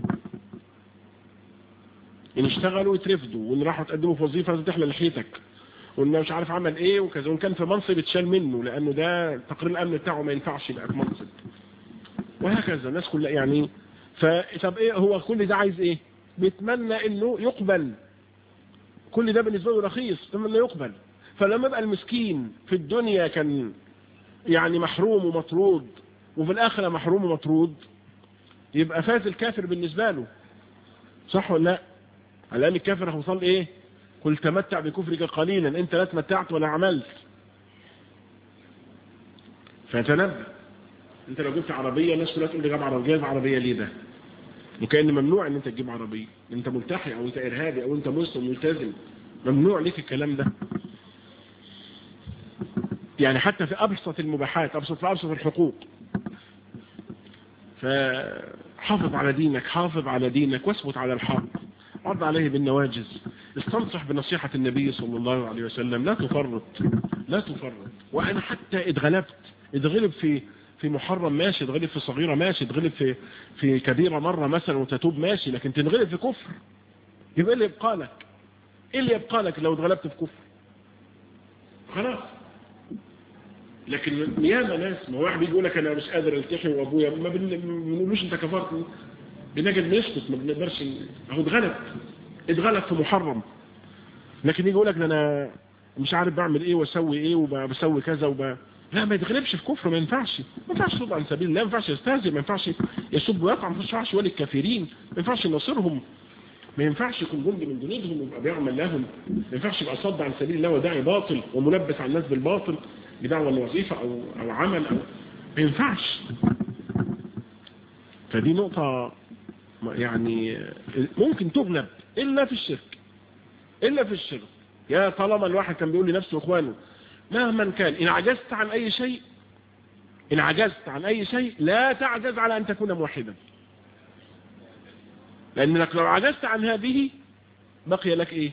S1: ان اشتغلوا يترفدوا وان راحوا تقدموا في وظيفة لازم تحلى لحيتك وان مش عارف عمل ايه وكذا وان كان في منصب اتشال منه لانه ده تقرير الامن بتاعه ما ينفعش يبقى في منصب وهكذا الناس كلها يعني فطب ايه هو كل ده عايز ايه بيتمنى انه يقبل كل ده بالنسبة له رخيص يتمنى يقبل فلما يبقى المسكين في الدنيا كان يعني محروم ومطرود وفي الآخرة محروم ومطرود يبقى فاز الكافر بالنسبة له صح ولا لا الآن الكافر هوصل ايه قل تمتع بكفرك قليلا انت لا تمتعت ولا عملت فتنبه انت لو جبت عربية الناس كلها تقول لي جاب عربية جايب عربية ليه ده وكأن ممنوع ان انت تجيب عربية انت ملتحي او انت ارهابي او انت مسلم ملتزم ممنوع ليك الكلام ده يعني حتى في أبسط المباحات أبسط في أبسط الحقوق فحافظ على دينك حافظ على دينك واثبت على الحق عض عليه بالنواجز استنصح بنصيحة النبي صلى الله عليه وسلم لا تفرط لا تفرط وأنا حتى اتغلبت اتغلب في في محرم ماشي اتغلب في صغيرة ماشي اتغلب في في كبيرة مرة مثلا وتتوب ماشي لكن تنغلب في كفر يبقى اللي يبقى لك ايه اللي يبقى لك لو اتغلبت في كفر خلاص لكن ياما ناس ما هو واحد بيجي يقول لك انا مش قادر التحي وابويا ما بنقولوش انت كفرت بنجد نسكت ما بنقدرش اهو اتغلب اتغلب في محرم لكن يجي يقول لك ده انا مش عارف بعمل ايه واسوي ايه وبسوي كذا وب لا ما يتغلبش في كفر ما ينفعش ما ينفعش يصد عن سبيل الله ما ينفعش يستهزئ ما ينفعش يسب ويقع ما ينفعش يولي الكافرين ما ينفعش يناصرهم ما ينفعش يكون جند من جنودهم ويبقى بيعمل لهم ما ينفعش يبقى صد عن سبيل الله وداعي باطل وملبس على الناس بالباطل بدعوة الوظيفة أو, أو عمل أو ما ينفعش فدي نقطة يعني ممكن تغلب إلا في الشرك إلا في الشرك يا طالما الواحد كان بيقول لنفسه واخوانه مهما كان إن عجزت عن أي شيء إن عجزت عن أي شيء لا تعجز على أن تكون موحدا لأنك لو عجزت عن هذه بقي لك إيه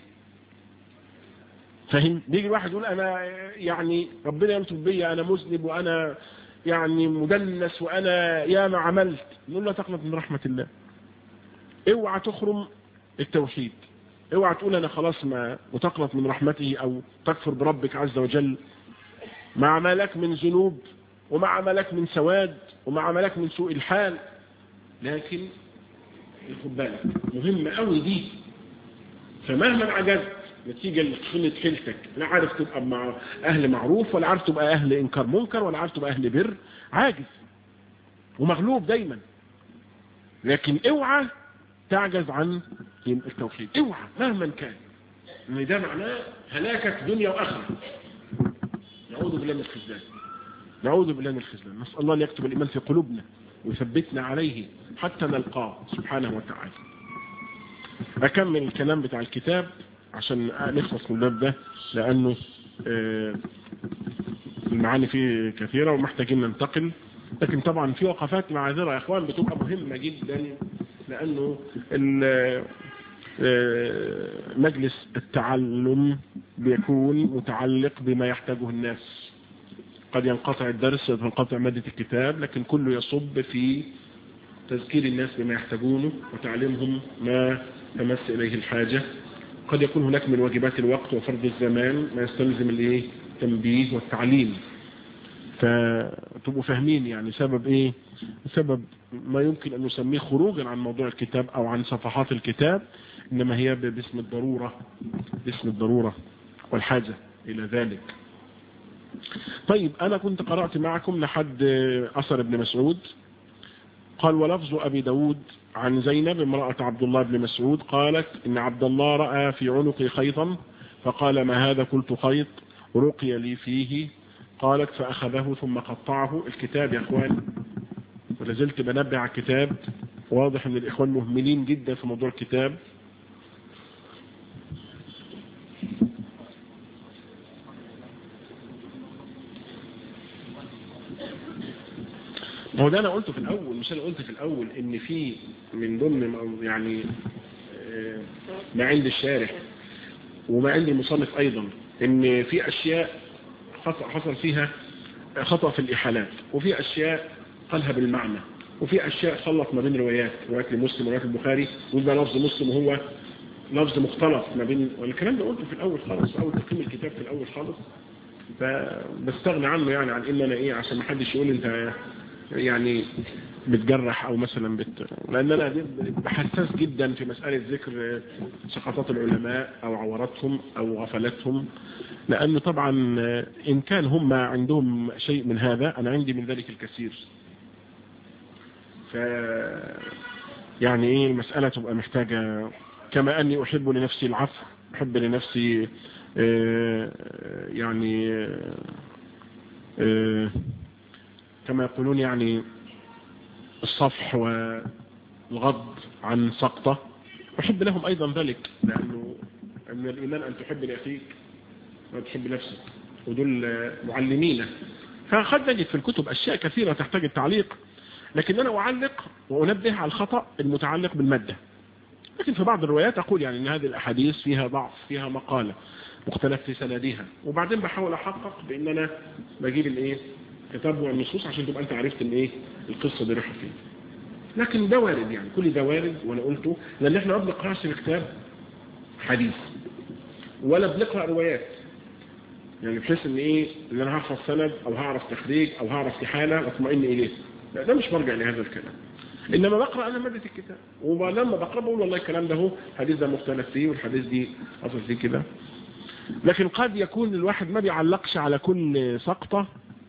S1: فهم بيجي الواحد يقول أنا يعني ربنا يمتب بي أنا مذنب وأنا يعني مدنس وأنا يا ما عملت نقول له تقنط من رحمة الله اوعى تخرم التوحيد اوعى تقول انا خلاص ما وتقنط من رحمته او تكفر بربك عز وجل مع ما لك من ذنوب ومع ما لك من سواد ومع ما لك من سوء الحال لكن خد بالك مهمة قوي دي فمهما عجزت نتيجة لقلة حيلتك لا عارف تبقى مع اهل معروف ولا عارف تبقى اهل انكار منكر ولا عارف تبقى اهل بر عاجز ومغلوب دايما لكن اوعى تعجز عن التوحيد اوعى مهما كان ان ده معناه هلاكك دنيا واخره نعوذ بالله من الخذلان نعوذ بالله من الخذلان نسال الله ان يكتب الايمان في قلوبنا ويثبتنا عليه حتى نلقاه سبحانه وتعالى اكمل الكلام بتاع الكتاب عشان نخلص من الباب ده لانه المعاني فيه كثيره ومحتاجين ننتقل لكن طبعا في وقفات معاذره يا اخوان بتبقى مهمه جدا لأنه مجلس التعلم بيكون متعلق بما يحتاجه الناس قد ينقطع الدرس وتنقطع مادة الكتاب لكن كله يصب في تذكير الناس بما يحتاجونه وتعليمهم ما تمس إليه الحاجة قد يكون هناك من واجبات الوقت وفرض الزمان ما يستلزم الايه التنبيه والتعليم فتبقوا فاهمين يعني سبب ايه سبب ما يمكن ان نسميه خروجا عن موضوع الكتاب او عن صفحات الكتاب انما هي باسم الضرورة باسم الضرورة والحاجة الى ذلك طيب انا كنت قرأت معكم لحد اثر ابن مسعود قال ولفظ ابي داود عن زينب امرأة عبد الله بن مسعود قالت ان عبد الله رأى في عنقي خيطا فقال ما هذا قلت خيط رقي لي فيه قالت فأخذه ثم قطعه الكتاب يا أخوان ولازلت بنبع على الكتاب واضح ان الإخوان مهملين جدا في موضوع الكتاب هو ده انا قلته في الاول مش انا قلت في الاول ان في من ضمن يعني ما عند الشارح وما عند المصنف ايضا ان في اشياء حصل فيها خطأ في الإحالات وفي أشياء قالها بالمعنى وفي أشياء خلط ما بين روايات روايات لمسلم وروايات البخاري ويبقى لفظ مسلم وهو لفظ مختلط ما بين والكلام ده قلته في الأول خالص في أول تقييم الكتاب في الأول خالص فبستغني عنه يعني عن إن أنا إيه عشان ما حدش يقول أنت يعني بتجرح او مثلا بت... لان انا حساس جدا في مسألة ذكر سقطات العلماء او عوراتهم او غفلتهم لان طبعا ان كان هم عندهم شيء من هذا انا عندي من ذلك الكثير ف يعني ايه المسألة تبقى محتاجة كما اني احب لنفسي العفو احب لنفسي يعني كما يقولون يعني الصفح والغض عن سقطة أحب لهم أيضا ذلك لأنه من الإيمان أن تحب لأخيك وتحب نفسك ودول معلمين فقد نجد في الكتب أشياء كثيرة تحتاج التعليق لكن أنا أعلق وأنبه على الخطأ المتعلق بالمادة لكن في بعض الروايات أقول يعني أن هذه الأحاديث فيها ضعف فيها مقالة مختلف في سندها وبعدين بحاول أحقق بأن أنا بجيب الإيه تتبع النصوص عشان تبقى انت عرفت ان ايه القصة دي رايحه فين لكن ده وارد يعني كل ده وارد وانا قلته لان احنا ما بنقراش في الكتاب حديث ولا بنقرا روايات يعني بحيث ان ايه ان انا هحفظ سند او هعرف تخريج او هعرف استحالة واطمئن اليه لا ده مش مرجع لهذا الكلام انما بقرا انا ماده الكتاب ولما بقرا بقول والله الكلام ده هو الحديث ده مختلف فيه والحديث دي اصل فيه كده لكن قد يكون الواحد ما بيعلقش على كل سقطة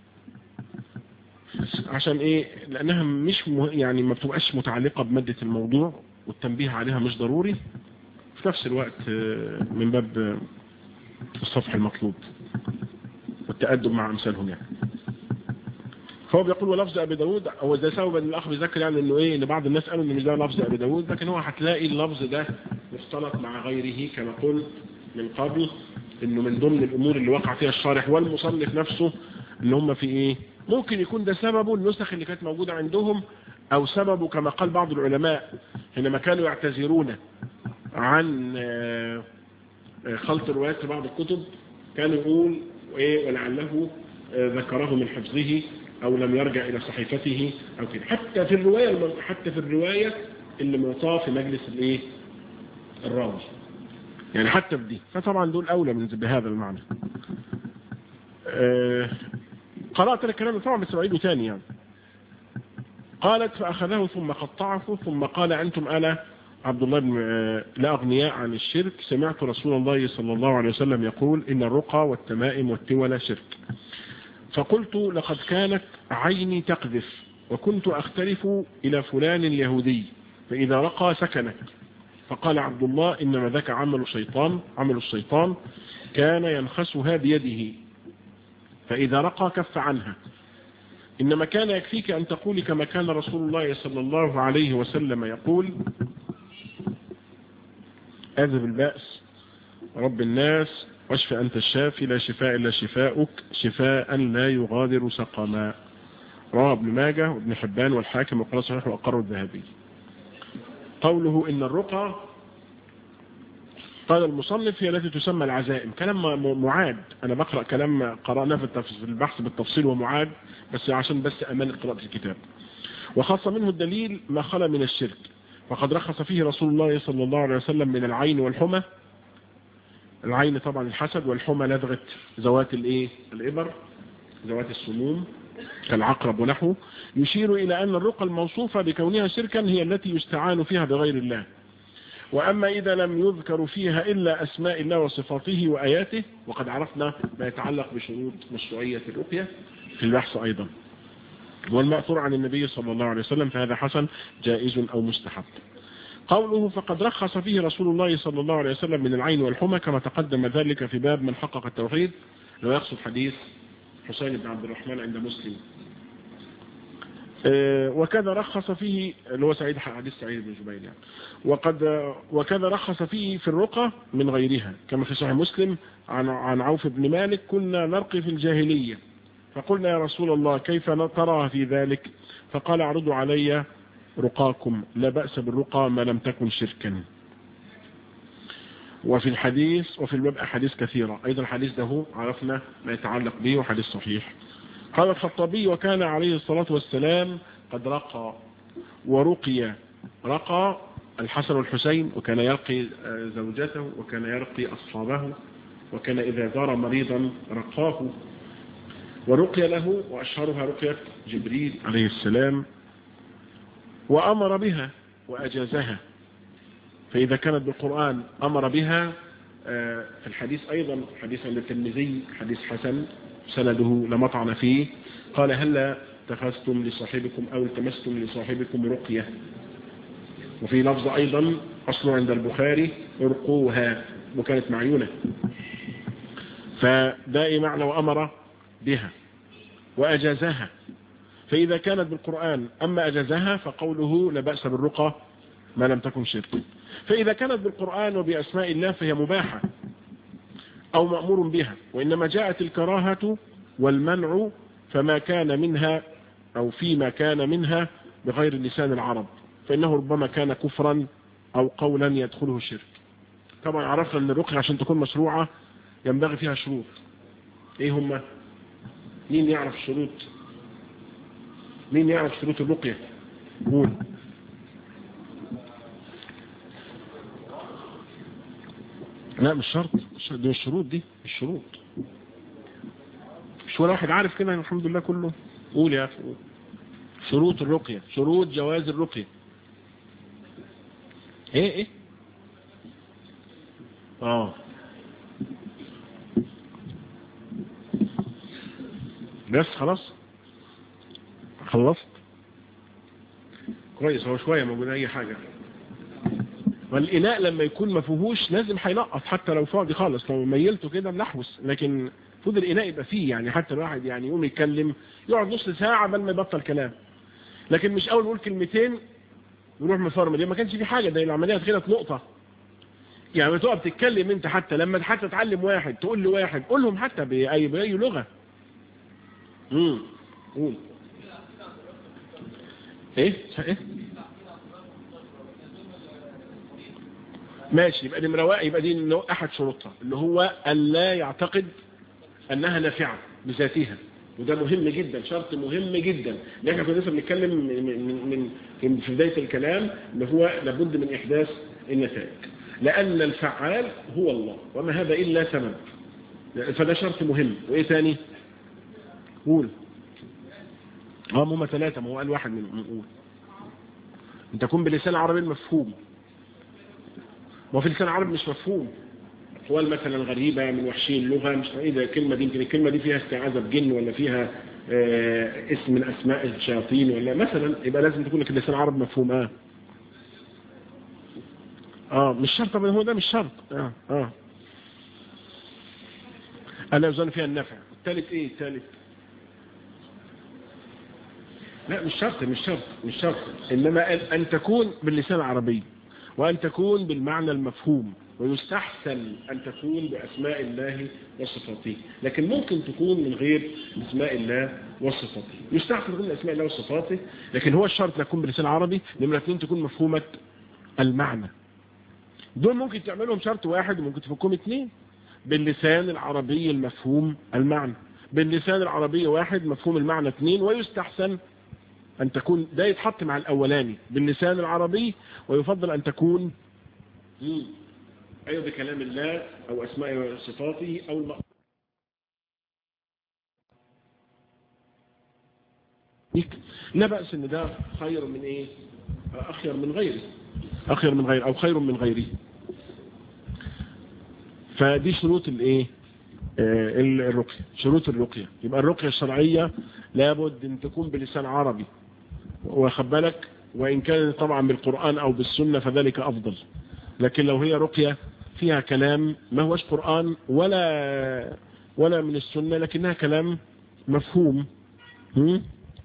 S1: عشان ايه لانها مش م... يعني ما بتبقاش متعلقة بمادة الموضوع والتنبيه عليها مش ضروري في نفس الوقت من باب الصفح المطلوب والتأدب مع امثالهم يعني فهو بيقول ولفظ ابي داود هو ده سبب ان الاخ بيذكر يعني انه ايه ان بعض الناس قالوا ان مش ده لفظ ابي داود لكن هو هتلاقي اللفظ ده مختلط مع غيره كما قلت من قبل انه من ضمن الامور اللي وقع فيها الشارح والمصنف نفسه ان هم في ايه ممكن يكون ده سببه النسخ اللي كانت موجودة عندهم او سببه كما قال بعض العلماء حينما كانوا يعتذرون عن خلط الروايات في بعض الكتب كان يقول ايه ولعله ذكره من حفظه او لم يرجع الى صحيفته او كده حتى في الرواية حتى في الرواية اللي معطاه في مجلس الايه الراوي يعني حتى في دي فطبعا دول اولى من بهذا المعنى أه قرأت الكلام طبعا بس بعيده تاني يعني قالت فأخذه ثم قطعه ثم قال أنتم أنا عبد الله بن لا أغنياء عن الشرك سمعت رسول الله صلى الله عليه وسلم يقول إن الرقى والتمائم والتولى شرك فقلت لقد كانت عيني تقذف وكنت أختلف إلى فلان اليهودي فإذا رقى سكنت فقال عبد الله إنما ذاك عمل الشيطان عمل الشيطان كان ينخسها بيده فإذا رقى كف عنها إنما كان يكفيك أن تقولي كما كان رسول الله صلى الله عليه وسلم يقول أذب البأس رب الناس واشف أنت الشافي لا شفاء إلا شفاؤك شفاء لا يغادر سقما رواه ابن ماجه وابن حبان والحاكم وقال صحيح وأقره الذهبي قوله إن الرقى قال المصنف هي التي تسمى العزائم كلام معاد أنا بقرأ كلام قرأناه في البحث بالتفصيل ومعاد بس عشان بس أمان قراءة الكتاب وخاصة منه الدليل ما خلى من الشرك وقد رخص فيه رسول الله صلى الله عليه وسلم من العين والحمى العين طبعا الحسد والحمى لدغة ذوات الايه الإبر ذوات السموم كالعقرب ونحوه يشير إلى أن الرقى الموصوفة بكونها شركا هي التي يستعان فيها بغير الله وأما إذا لم يذكر فيها إلا أسماء الله وصفاته وآياته وقد عرفنا ما يتعلق بشروط مشروعية الرقية في البحث أيضا والمأثور عن النبي صلى الله عليه وسلم فهذا حسن جائز أو مستحب قوله فقد رخص فيه رسول الله صلى الله عليه وسلم من العين والحمى كما تقدم ذلك في باب من حقق التوحيد لو يقصد حديث حسين بن عبد الرحمن عند مسلم وكذا رخص فيه اللي هو سعيد حديث سعيد بن جبير يعني وقد وكذا رخص فيه في الرقى من غيرها كما في صحيح مسلم عن عن عوف بن مالك كنا نرقي في الجاهلية فقلنا يا رسول الله كيف ترى في ذلك فقال اعرضوا علي رقاكم لا بأس بالرقى ما لم تكن شركا وفي الحديث وفي الباب أحاديث كثيرة أيضا الحديث ده عرفنا ما يتعلق به وحديث صحيح قال الخطابي وكان عليه الصلاة والسلام قد رقى ورقي رقى الحسن والحسين وكان يرقي زوجته وكان يرقي أصحابه وكان إذا زار مريضا رقاه ورقي له وأشهرها رقية جبريل عليه السلام وأمر بها وأجازها فإذا كانت بالقرآن أمر بها في الحديث أيضا حديث عند الترمذي حديث حسن سنده لمطعن فيه قال هلا اتخذتم لصاحبكم أو التمستم لصاحبكم رقية وفي لفظ أيضا أصل عند البخاري ارقوها وكانت معيونة فدائي معنى وأمر بها وأجازها فإذا كانت بالقرآن أما أجازها فقوله لا بأس بالرقى ما لم تكن شرك فإذا كانت بالقرآن وبأسماء الله فهي مباحة أو مأمور بها وإنما جاءت الكراهة والمنع فما كان منها أو فيما كان منها بغير لسان العرب فإنه ربما كان كفرا أو قولا يدخله الشرك طبعا عرفنا أن الرقية عشان تكون مشروعة ينبغي فيها شروط إيه هم مين يعرف الشروط مين يعرف شروط الرقية قول لا مش شرط دي الشروط دي الشروط مش ولا واحد عارف كده الحمد لله كله قول يا اخي قول. شروط الرقية شروط جواز الرقية ايه ايه اه بس خلاص خلصت كويس هو شوية موجود اي حاجة والإناء لما يكون ما فيهوش لازم هينقص حتى لو فاضي خالص لو ميلته كده ملحوس لكن المفروض الإناء يبقى فيه يعني حتى الواحد يعني يقوم يتكلم يقعد نص ساعة بل ما يبطل كلام لكن مش أول يقول كلمتين يروح مفرمل ليه ما كانش في حاجة ده العملية كانت نقطة يعني تقف تتكلم انت حتى لما حتى تعلم واحد تقول لواحد قول لهم حتى بأي, بأي لغة امم قول ايه ايه ماشي يبقى دي مرواء يبقى دي احد شروطها اللي هو الا يعتقد انها نافعه بذاتها وده مهم جدا شرط مهم جدا ان احنا كنا لسه بنتكلم من, من, من في بدايه الكلام اللي هو لابد من احداث النتائج لان الفعال هو الله وما هذا الا سبب فده شرط مهم وايه تاني قول اه هم ثلاثه ما هو قال واحد منهم قول ان تكون بلسان عربي مفهوم وفي لسان العرب مش مفهوم أقوال مثلا غريبة من وحشي اللغة مش ايه ده الكلمة دي يمكن الكلمة دي فيها استعاذة بجن ولا فيها آه اسم من أسماء الشياطين ولا مثلا يبقى لازم تكون لك لسان العرب مفهوم اه اه مش شرط طبعا هو ده مش شرط اه اه ألا يظن فيها النفع الثالث ايه الثالث لا مش شرط مش شرط مش شرط إنما أن تكون باللسان العربي وأن تكون بالمعنى المفهوم ويستحسن أن تكون بأسماء الله وصفاته لكن ممكن تكون من غير أسماء الله وصفاته يستحسن تكون بأسماء الله وصفاته لكن هو الشرط تكون بلسان عربي نمرة اثنين تكون مفهومة المعنى دول ممكن تعملهم شرط واحد وممكن تفكهم اثنين باللسان العربي المفهوم المعنى باللسان العربي واحد مفهوم المعنى اثنين ويستحسن أن تكون ده يتحط مع الأولاني باللسان العربي ويفضل أن تكون أيضا بكلام الله أو أسماء وصفاته أو المقصود لا بأس ان ده خير من ايه اخير من غيره اخير من غيره او خير من غيره فدي شروط الايه آه الرقية شروط الرقية يبقى الرقية الشرعية لابد ان تكون بلسان عربي واخد بالك وان كان طبعا بالقرآن او بالسنة فذلك افضل لكن لو هي رقية فيها كلام ما هوش قرآن ولا ولا من السنة لكنها كلام مفهوم هم؟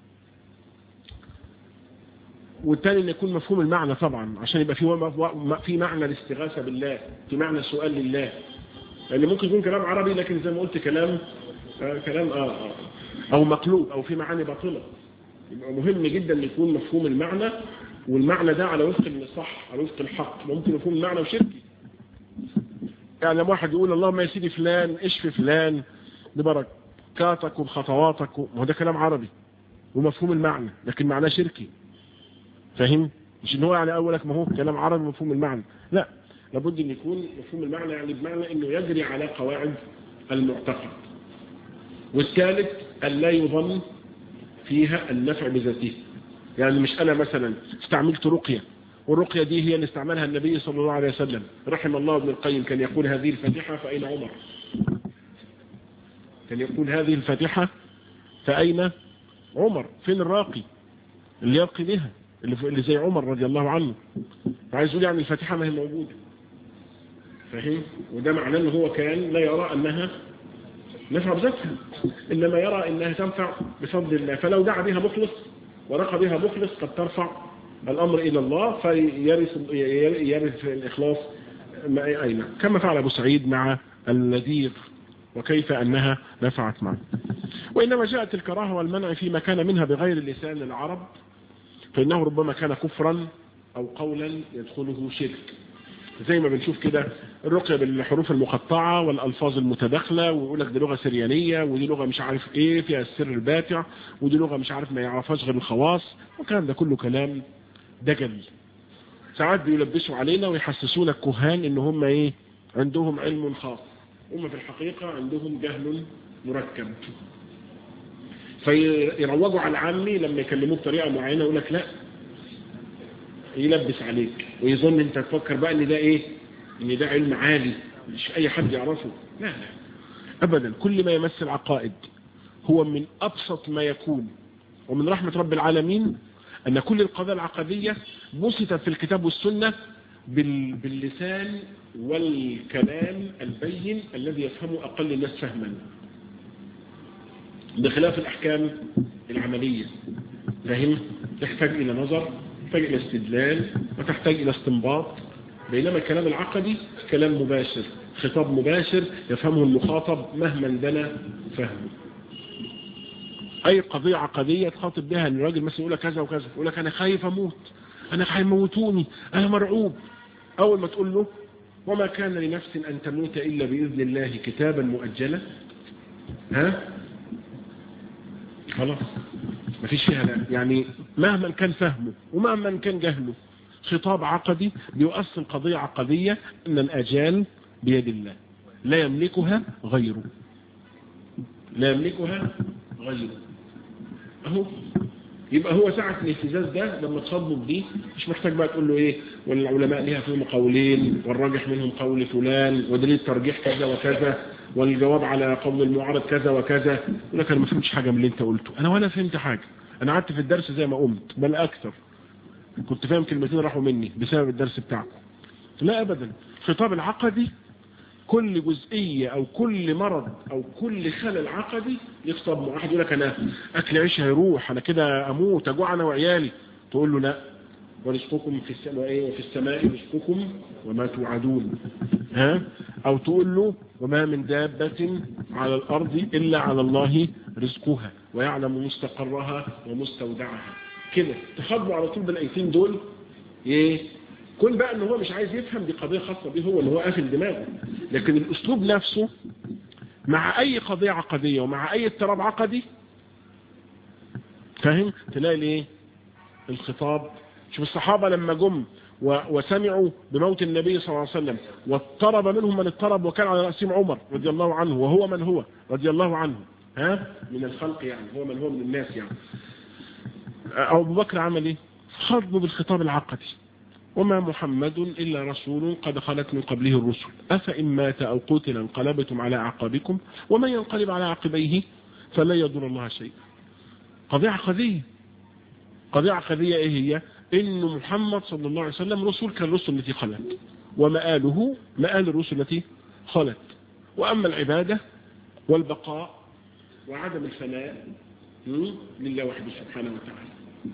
S1: والتاني ان يكون مفهوم المعنى طبعا عشان يبقى في في معنى الاستغاثة بالله في معنى سؤال لله لان ممكن يكون كلام عربي لكن زي ما قلت كلام آه كلام آه, آه او مقلوب او في معاني باطلة يبقى مهم جدا ان يكون مفهوم المعنى والمعنى ده على وفق الصح على وفق الحق ممكن يكون معنى وشركي يعني لما واحد يقول اللهم يا سيدي فلان اشفي فلان ببركاتك وبخطواتك ما هو ده كلام عربي ومفهوم المعنى لكن معناه شركي فاهم مش ان هو يعني اولك ما هو كلام عربي مفهوم المعنى لا لابد ان يكون مفهوم المعنى يعني بمعنى انه يجري على قواعد المعتقد والثالث ان لا يظن فيها النفع بذاته يعني مش انا مثلا استعملت رقية والرقية دي هي اللي استعملها النبي صلى الله عليه وسلم رحم الله ابن القيم كان يقول هذه الفاتحة فأين عمر كان يقول هذه الفاتحة فأين عمر فين الراقي اللي يرقي بها اللي, اللي زي عمر رضي الله عنه فعايز يقول يعني الفاتحة ما هي موجودة فاهم وده معناه ان هو كان لا يرى انها نفع بذاتها انما يرى انها تنفع بفضل الله فلو دعا بها مخلص ورقى بها مخلص قد ترفع الامر الى الله فيرث يرث الاخلاص اين كما فعل ابو سعيد مع النذير وكيف انها نفعت معه وانما جاءت الكراهه والمنع فيما كان منها بغير لسان العرب فانه ربما كان كفرا او قولا يدخله شرك زي ما بنشوف كده الرقية بالحروف المقطعة والألفاظ المتداخلة ويقول لك دي لغة سريانية ودي لغة مش عارف ايه فيها السر الباتع ودي لغة مش عارف ما يعرفهاش غير الخواص وكان ده كله كلام دجل ساعات بيلبسوا علينا ويحسسونا الكهان ان هم ايه عندهم علم خاص هم في الحقيقة عندهم جهل مركب فيروجوا على عمي لما يكلموه بطريقة معينة يقول لك لا يلبس عليك ويظن انت تفكر بقى ان ده ايه ان ده علم عالي مش اي حد يعرفه لا لا ابدا كل ما يمس العقائد هو من ابسط ما يكون ومن رحمة رب العالمين ان كل القضايا العقدية بسطت في الكتاب والسنة باللسان والكلام البين الذي يفهمه اقل الناس فهما بخلاف الاحكام العملية فهم تحتاج الى نظر تحتاج الى استدلال وتحتاج الى استنباط بينما الكلام العقدي كلام مباشر خطاب مباشر يفهمه المخاطب مهما دنا فهمه اي قضية عقدية تخاطب بها ان الراجل مثلا يقول لك كذا وكذا يقول لك انا خايف اموت انا هيموتوني انا مرعوب اول ما تقول له وما كان لنفس ان تموت الا باذن الله كتابا مؤجلا ها خلاص مفيش فيها لا يعني مهما كان فهمه ومهما كان جهله خطاب عقدي بيؤصل قضية عقدية ان الاجال بيد الله لا يملكها غيره لا يملكها غيره اهو يبقى هو ساعة الاهتزاز ده لما تصدموا بدي مش محتاج بقى تقول له ايه والعلماء ليها فيهم قولين والراجح منهم قول فلان ودليل الترجيح كذا وكذا والجواب على قول المعارض كذا وكذا يقول لك انا ما فهمتش حاجة من اللي انت قلته انا ولا فهمت حاجة انا قعدت في الدرس زي ما قمت بل اكثر كنت فاهم كلمتين راحوا مني بسبب الدرس بتاعكم لا ابدا الخطاب العقدي كل جزئية او كل مرض او كل خلل عقدي يخطب مع واحد يقول لك انا اكل عيش هيروح انا كده اموت اجوع انا وعيالي تقول له لا ورزقكم في السماء ايه في السماء رزقكم وما توعدون ها او تقول له وما من دابة على الارض الا على الله رزقها ويعلم مستقرها ومستودعها كده تخاطبوا على طول بالايتين دول ايه كل بقى ان هو مش عايز يفهم دي قضية خاصة به هو اللي هو قافل دماغه لكن الاسلوب نفسه مع اي قضية عقدية ومع اي اضطراب عقدي فاهم تلاقي الايه الخطاب شوف الصحابة لما جم وسمعوا بموت النبي صلى الله عليه وسلم واضطرب منهم من اضطرب وكان على رأسهم عمر رضي الله عنه وهو من هو رضي الله عنه ها من الخلق يعني هو من هو من الناس يعني أبو بكر عمل ايه خاطبه بالخطاب العقدي وما محمد إلا رسول قد خلت من قبله الرسل أفإن مات أو قتل انقلبتم على أعقابكم ومن ينقلب على عقبيه فلا يضر الله شيئا قضية عقدية قضية عقدية إيه هي إن محمد صلى الله عليه وسلم رسول كالرسل التي خلت ومآله مآل الرسل التي خلت وأما العبادة والبقاء وعدم الفناء لله وحده سبحانه وتعالى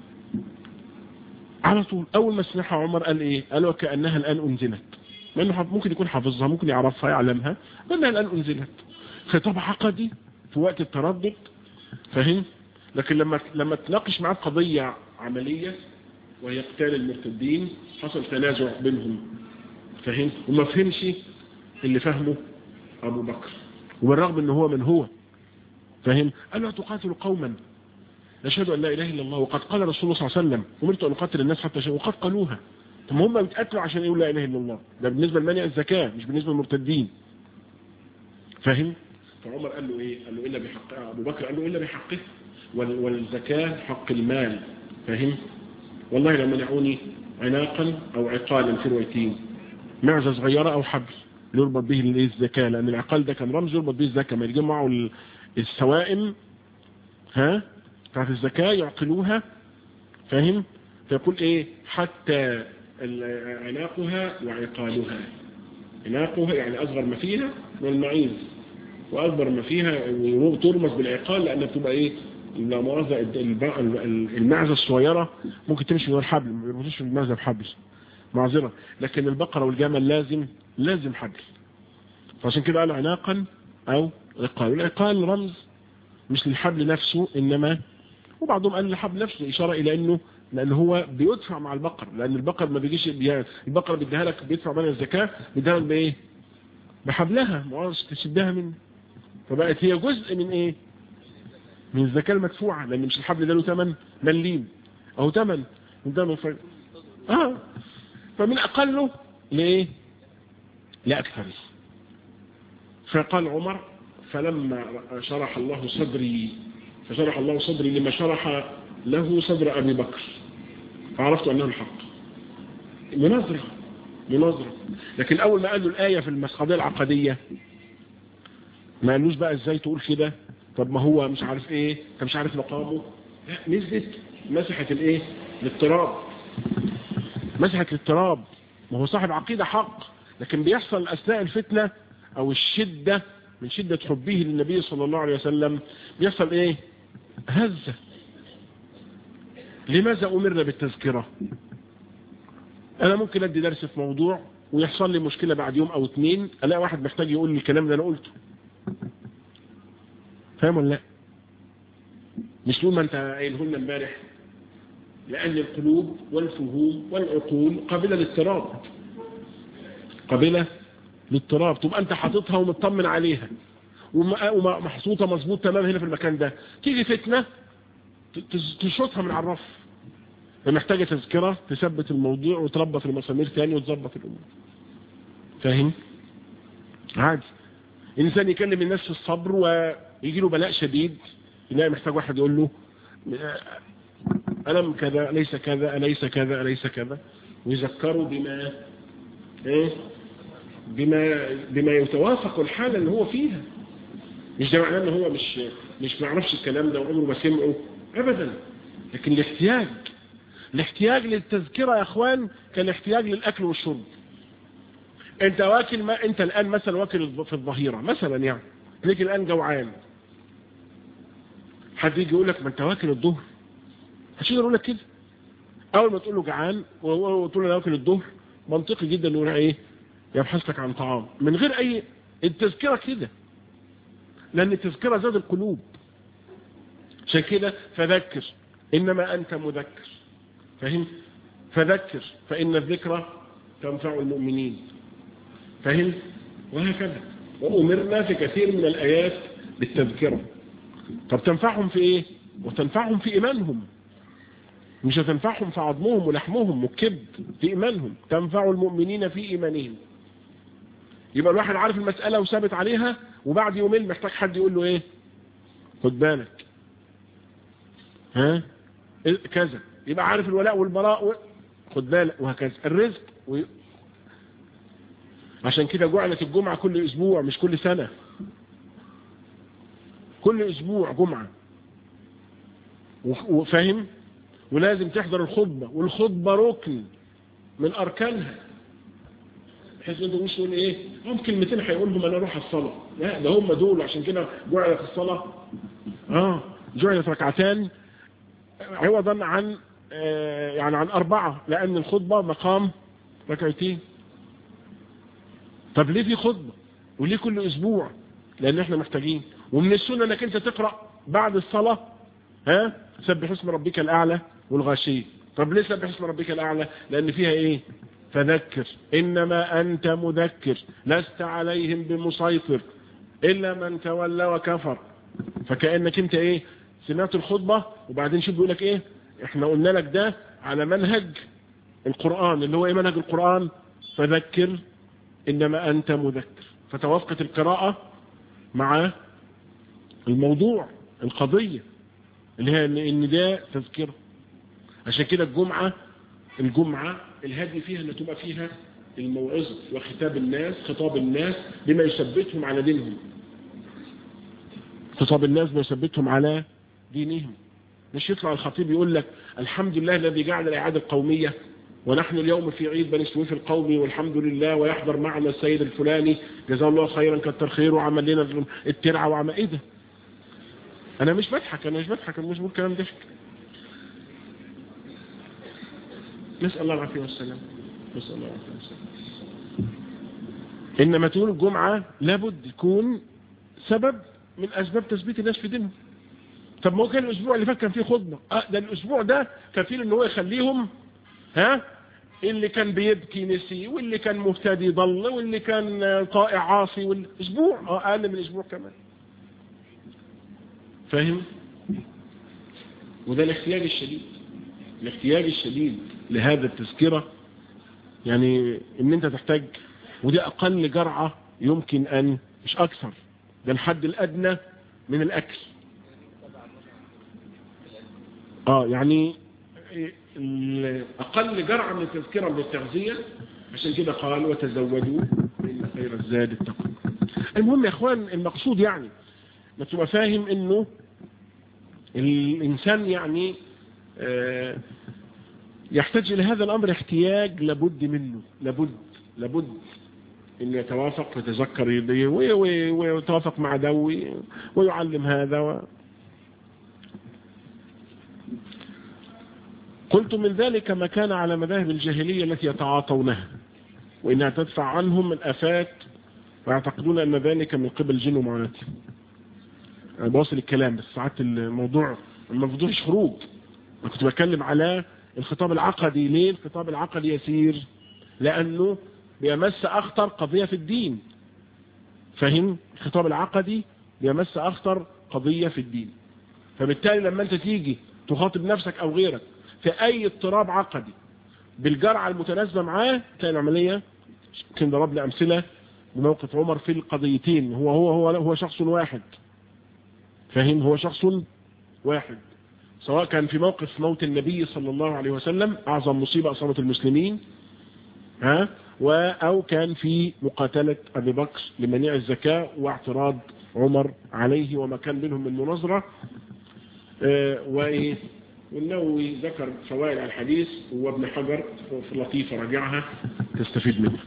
S1: على طول اول ما سمعها عمر قال ايه قال وكأنها الان انزلت ما انه ممكن يكون حافظها ممكن يعرفها يعلمها انها الان انزلت خطاب عقدي في وقت التردد فاهم لكن لما لما تناقش معاه قضية عملية وهي قتال المرتدين حصل تنازع بينهم فاهم وما فهمش اللي فهمه ابو بكر وبالرغم ان هو من هو فاهم قال له تقاتل قوما نشهد أن لا إله إلا الله وقد قال رسول الله صلى الله عليه وسلم أمرت أن أقاتل الناس حتى شيء وقد قالوها طب هم بيتقاتلوا عشان يقولوا لا إله إلا الله ده بالنسبة لمانع الزكاة مش بالنسبة للمرتدين فاهم فعمر قال له إيه قال له إلا بحق أبو بكر قال له إلا بحقه والزكاة حق المال فاهم والله لو منعوني عناقا أو عقالا في روايتين معزة صغيرة أو حبل يربط به الزكاة لأن العقال ده كان رمز يربط به الزكاة ما يجمعوا السوائم ها بتاعت الزكاة يعقلوها فاهم فيقول ايه حتى عناقها وعقالها عناقها يعني اصغر ما فيها والمعيز واكبر ما فيها ترمز بالعقال لانها بتبقى ايه لا مؤاخذة المعزة الصغيرة ممكن تمشي من الحبل ما بيربطوش في المعزة بحبل معذرة لكن البقرة والجمل لازم لازم حبل فعشان كده قال عناقا او عقال والعقال رمز مش للحبل نفسه انما وبعضهم قال الحبل نفسه اشارة الى انه لان هو بيدفع مع البقر لان البقر ما بيجيش البقرة بيديها لك بيدفع منها الزكاة بيديها لك بايه بحبلها معاذ تشدها من فبقت هي جزء من ايه من الزكاة المدفوعة لان مش الحبل ده له ثمن مليم او ثمن من ثمن ف... اه فمن اقله لايه لاكثره فقال عمر فلما شرح الله صدري فشرح الله صدري لما شرح له صدر أبي بكر فعرفت أنه الحق مناظرة مناظرة لكن أول ما قال له الآية في المسخضية العقدية ما قالوش بقى ازاي تقول كده طب ما هو مش عارف ايه انت مش عارف مقامه لا نزلت مسحت الايه الاضطراب مسحت الاضطراب ما هو صاحب عقيدة حق لكن بيحصل اثناء الفتنة او الشدة من شدة حبه للنبي صلى الله عليه وسلم بيحصل ايه هزة لماذا امرنا بالتذكرة انا ممكن ادي درس في موضوع ويحصل لي مشكلة بعد يوم او اتنين الاقي واحد محتاج يقول لي الكلام ده انا قلته فاهم ولا لا مش طول ما انت قايله لنا امبارح لان القلوب والفهوم والعقول قابله للاضطراب قابله للاضطراب تبقى انت حاططها ومطمن عليها ومحطوطه مظبوط تمام هنا في المكان ده تيجي فتنه تشوطها من على الرف محتاجه تذكره تثبت الموضوع وتربط المسامير ثاني وتظبط الامور فاهم عادي الانسان يكلم الناس في الصبر ويجي له بلاء شديد يلاقي محتاج واحد يقول له ألم كذا أليس كذا أليس كذا أليس كذا ويذكره بما إيه بما بما يتوافق الحالة اللي هو فيها مش ده معناه ان هو مش مش ما يعرفش الكلام ده وعمره ما سمعه ابدا لكن الاحتياج الاحتياج للتذكرة يا اخوان كالاحتياج للاكل والشرب انت واكل ما انت الان مثلا واكل في الظهيرة مثلا يعني ليك الان جوعان حد يجي يقول لك ما انت واكل الظهر مش يقدر يقول لك كده اول ما تقول له جعان وتقول له انا واكل الظهر منطقي جدا انه ايه يبحث لك عن طعام من غير اي التذكرة كده لان التذكرة زاد القلوب عشان كده فذكر انما انت مذكر فهم فذكر فان الذكرى تنفع المؤمنين فهم وهكذا وامرنا في كثير من الايات بالتذكرة طب تنفعهم في ايه وتنفعهم في ايمانهم مش هتنفعهم في عظمهم ولحمهم والكبد في ايمانهم تنفع المؤمنين في ايمانهم يبقى الواحد عارف المسألة وثابت عليها وبعد يومين محتاج حد يقول له ايه خد بالك ها كذا يبقى عارف الولاء والبراء و... خد بالك وهكذا الرزق و... عشان كده جعلت الجمعة كل اسبوع مش كل سنة كل اسبوع جمعة وفاهم ولازم تحضر الخطبة والخطبة ركن من اركانها بحيث انت مش تقول ايه هم كلمتين هيقولهم انا اروح الصلاة لا ده هم دول عشان كده جعلت الصلاة اه جعلت ركعتان عوضا عن آه يعني عن اربعة لان الخطبة مقام ركعتين طب ليه في خطبة وليه كل اسبوع لان احنا محتاجين ومن السنة انك انت تقرأ بعد الصلاة ها سبح اسم ربك الاعلى والغاشية طب ليه سبح اسم ربك الاعلى لان فيها ايه فذكر إنما أنت مذكر لست عليهم بمسيطر إلا من تولى وكفر فكأنك أنت إيه سمعت الخطبة وبعدين شوف بيقول لك إيه إحنا قلنا لك ده على منهج القرآن اللي هو إيه منهج القرآن فذكر إنما أنت مذكر فتوافقت القراءة مع الموضوع القضية اللي هي إن ده تذكره عشان كده الجمعة الجمعة الهدي فيها ان تبقى فيها الموعظة وخطاب الناس خطاب الناس بما يثبتهم على دينهم خطاب الناس بما يثبتهم على دينهم مش يطلع الخطيب يقول لك الحمد لله الذي جعل الإعادة القومية ونحن اليوم في عيد بني سويف القومي والحمد لله ويحضر معنا السيد الفلاني جزاه الله خيرا كتر خيره وعمل لنا الترعة وعمل ايه ده انا مش بضحك انا مش بضحك انا مش بقول كلام ضحك نسأل الله العافية والسلام نسأل الله العافية والسلام إنما تقول الجمعة لابد يكون سبب من أسباب تثبيت الناس في دينهم طب ما هو كان الأسبوع اللي فات كان فيه خطبة آه ده الأسبوع ده كفيل إن هو يخليهم ها اللي كان بيبكي نسي واللي كان مهتدي ضل واللي كان طائع عاصي والأسبوع اه أقل من أسبوع كمان فاهم وده الاحتياج الشديد الاحتياج الشديد لهذا التذكرة يعني ان انت تحتاج ودي اقل جرعة يمكن ان مش اكثر ده الحد الادنى من الاكل اه يعني ال- اقل جرعة من التذكرة من التغذية عشان كده قال وتزودوا ان خير الزاد التقوى المهم يا اخوان المقصود يعني ما تبقى فاهم انه الانسان يعني آه، يحتاج الى هذا الامر احتياج لابد منه لابد لابد انه يتوافق ويتذكر يديه وي- وي- ويتوافق مع ده وي- ويعلم هذا و... قلت من ذلك ما كان على مذاهب الجاهلية التي يتعاطونها وإنها تدفع عنهم الآفات ويعتقدون أن ذلك من قبل الجن ومعاناتهم أنا بواصل الكلام بس ساعات الموضوع الموضوع مش خروج أنا كنت بتكلم على الخطاب العقدي ليه الخطاب العقدي يسير لأنه بيمس أخطر قضية في الدين فهم الخطاب العقدي بيمس أخطر قضية في الدين فبالتالي لما أنت تيجي تخاطب نفسك أو غيرك في أي اضطراب عقدي بالجرعة المتناسبة معاه تلاقي العملية يمكن ضرب لي أمثلة بموقف عمر في القضيتين هو هو هو هو شخص واحد فهم هو شخص واحد سواء كان في موقف موت النبي صلى الله عليه وسلم أعظم مصيبة أصابت المسلمين ها و أو كان في مقاتلة أبي بكر لمنيع الزكاة واعتراض عمر عليه وما كان بينهم من مناظرة آه، وإيه والنووي ذكر فوائد على الحديث وابن حجر في لطيفة راجعها تستفيد منها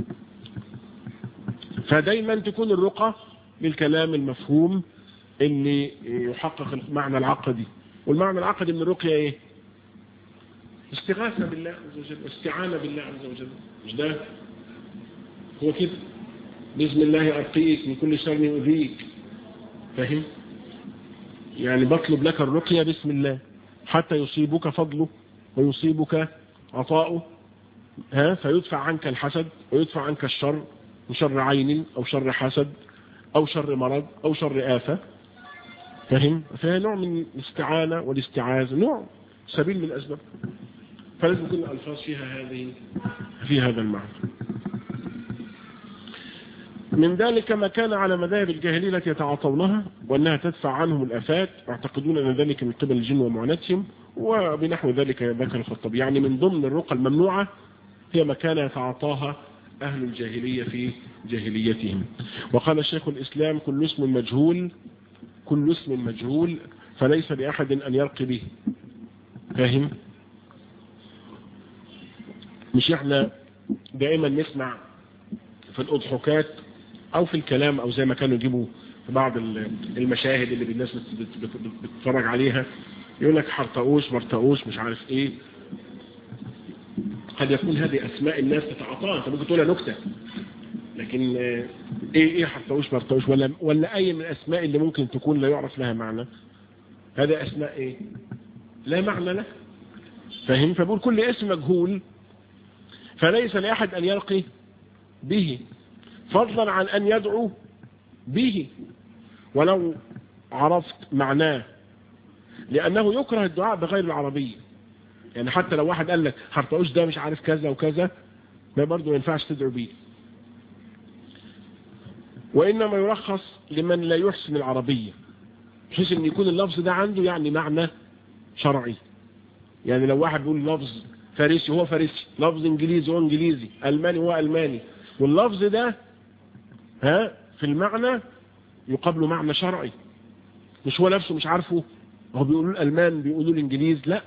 S1: فدايما تكون الرقى بالكلام المفهوم اللي يحقق المعنى العقدي والمعنى العقدي من الرقية ايه استغاثة بالله عز وجل واستعانة بالله عز وجل مش ده هو كده بسم الله أرقيك من كل شر يؤذيك فاهم يعني بطلب لك الرقية بسم الله حتى يصيبك فضله ويصيبك عطاؤه ها فيدفع عنك الحسد ويدفع عنك الشر من شر عين أو شر حسد أو شر مرض أو شر آفة فهم فهي نوع من الاستعانة والاستعاذة نوع سبيل من الأسباب فلازم يكون الألفاظ فيها هذه في هذا المعنى من ذلك ما كان على مذاهب الجاهلية التي يتعاطونها وأنها تدفع عنهم الأفات واعتقدون أن ذلك من قبل الجن ومعاناتهم وبنحو ذلك ذكر الخطاب يعني من ضمن الرقى الممنوعة هي ما كان يتعاطاها أهل الجاهلية في جاهليتهم وقال الشيخ الإسلام كل اسم مجهول كل اسم مجهول فليس لأحد أن يرقي به فاهم مش احنا دائما نسمع في الأضحكات أو في الكلام أو زي ما كانوا يجيبوا في بعض المشاهد اللي الناس بتتفرج عليها يقول لك حرطقوش مرتقوش مش عارف ايه قد يكون هذه أسماء الناس تتعاطاها انت ممكن تقولها نكتة لكن ايه ايه حرطقوش مرتقوش ولا ولا اي من الاسماء اللي ممكن تكون لا يعرف لها معنى هذا اسماء ايه لا معنى له فهم فبقول كل اسم مجهول فليس لأحد أن يلقي به فضلا عن أن يدعو به ولو عرفت معناه لأنه يكره الدعاء بغير العربية يعني حتى لو واحد قال لك حرطقوش ده مش عارف كذا وكذا ما برضه ما ينفعش تدعو به وإنما يرخص لمن لا يحسن العربية بحيث ان يكون اللفظ ده عنده يعني معنى شرعي يعني لو واحد بيقول لفظ فارسي هو فارسي لفظ انجليزي هو انجليزي الماني هو الماني واللفظ ده ها في المعنى يقابله معنى شرعي مش هو نفسه مش عارفه هو بيقولوا الالمان بيقولوا الانجليز لا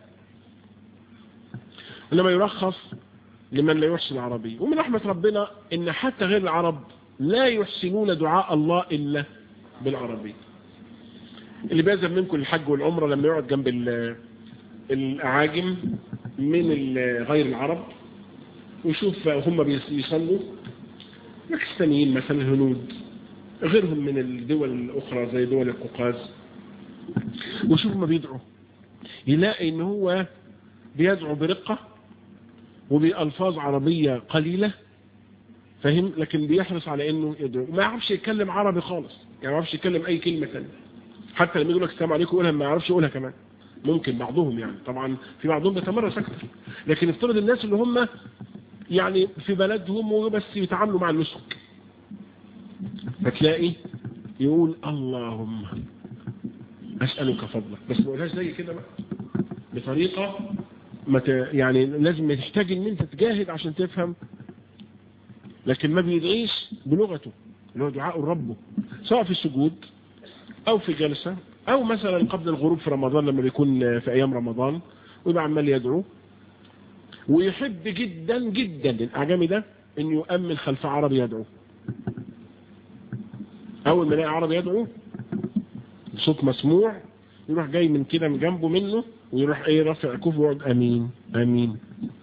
S1: انما يرخص لمن لا يحسن العربية ومن رحمة ربنا ان حتى غير العرب لا يحسنون دعاء الله الا بالعربية اللي بيذهب منكم الحج والعمرة لما يقعد جنب الأعاجم من غير العرب ويشوف هم بيصلوا باكستانيين مثلا الهنود غيرهم من الدول الأخرى زي دول القوقاز ويشوف ما بيدعوا يلاقي ان هو بيدعو برقة وبألفاظ عربية قليلة فهم لكن بيحرص على انه يدعو ما يعرفش يتكلم عربي خالص يعني ما يعرفش يتكلم اي كلمة ثانيه حتى لما يقول لك السلام عليكم يقولها ما يعرفش يقولها كمان ممكن بعضهم يعني طبعا في بعضهم بيتمرس اكتر لكن افترض الناس اللي هم يعني في بلدهم وبس يتعاملوا مع النسك فتلاقي يقول اللهم اسالك فضلك بس ما يقولهاش زي كده بقى بطريقة ما يعني لازم تحتاج ان انت تجاهد عشان تفهم لكن ما بيدعيش بلغته اللي هو دعاء ربه سواء في السجود او في جلسة او مثلا قبل الغروب في رمضان لما بيكون في ايام رمضان ويبقى عمال يدعو ويحب جدا جدا الاعجمي ده انه يؤمن خلف عربي يدعو اول ما يلاقي عربي يدعو صوت مسموع يروح جاي من كده من جنبه منه ويروح ايه رافع كوف ويقعد امين امين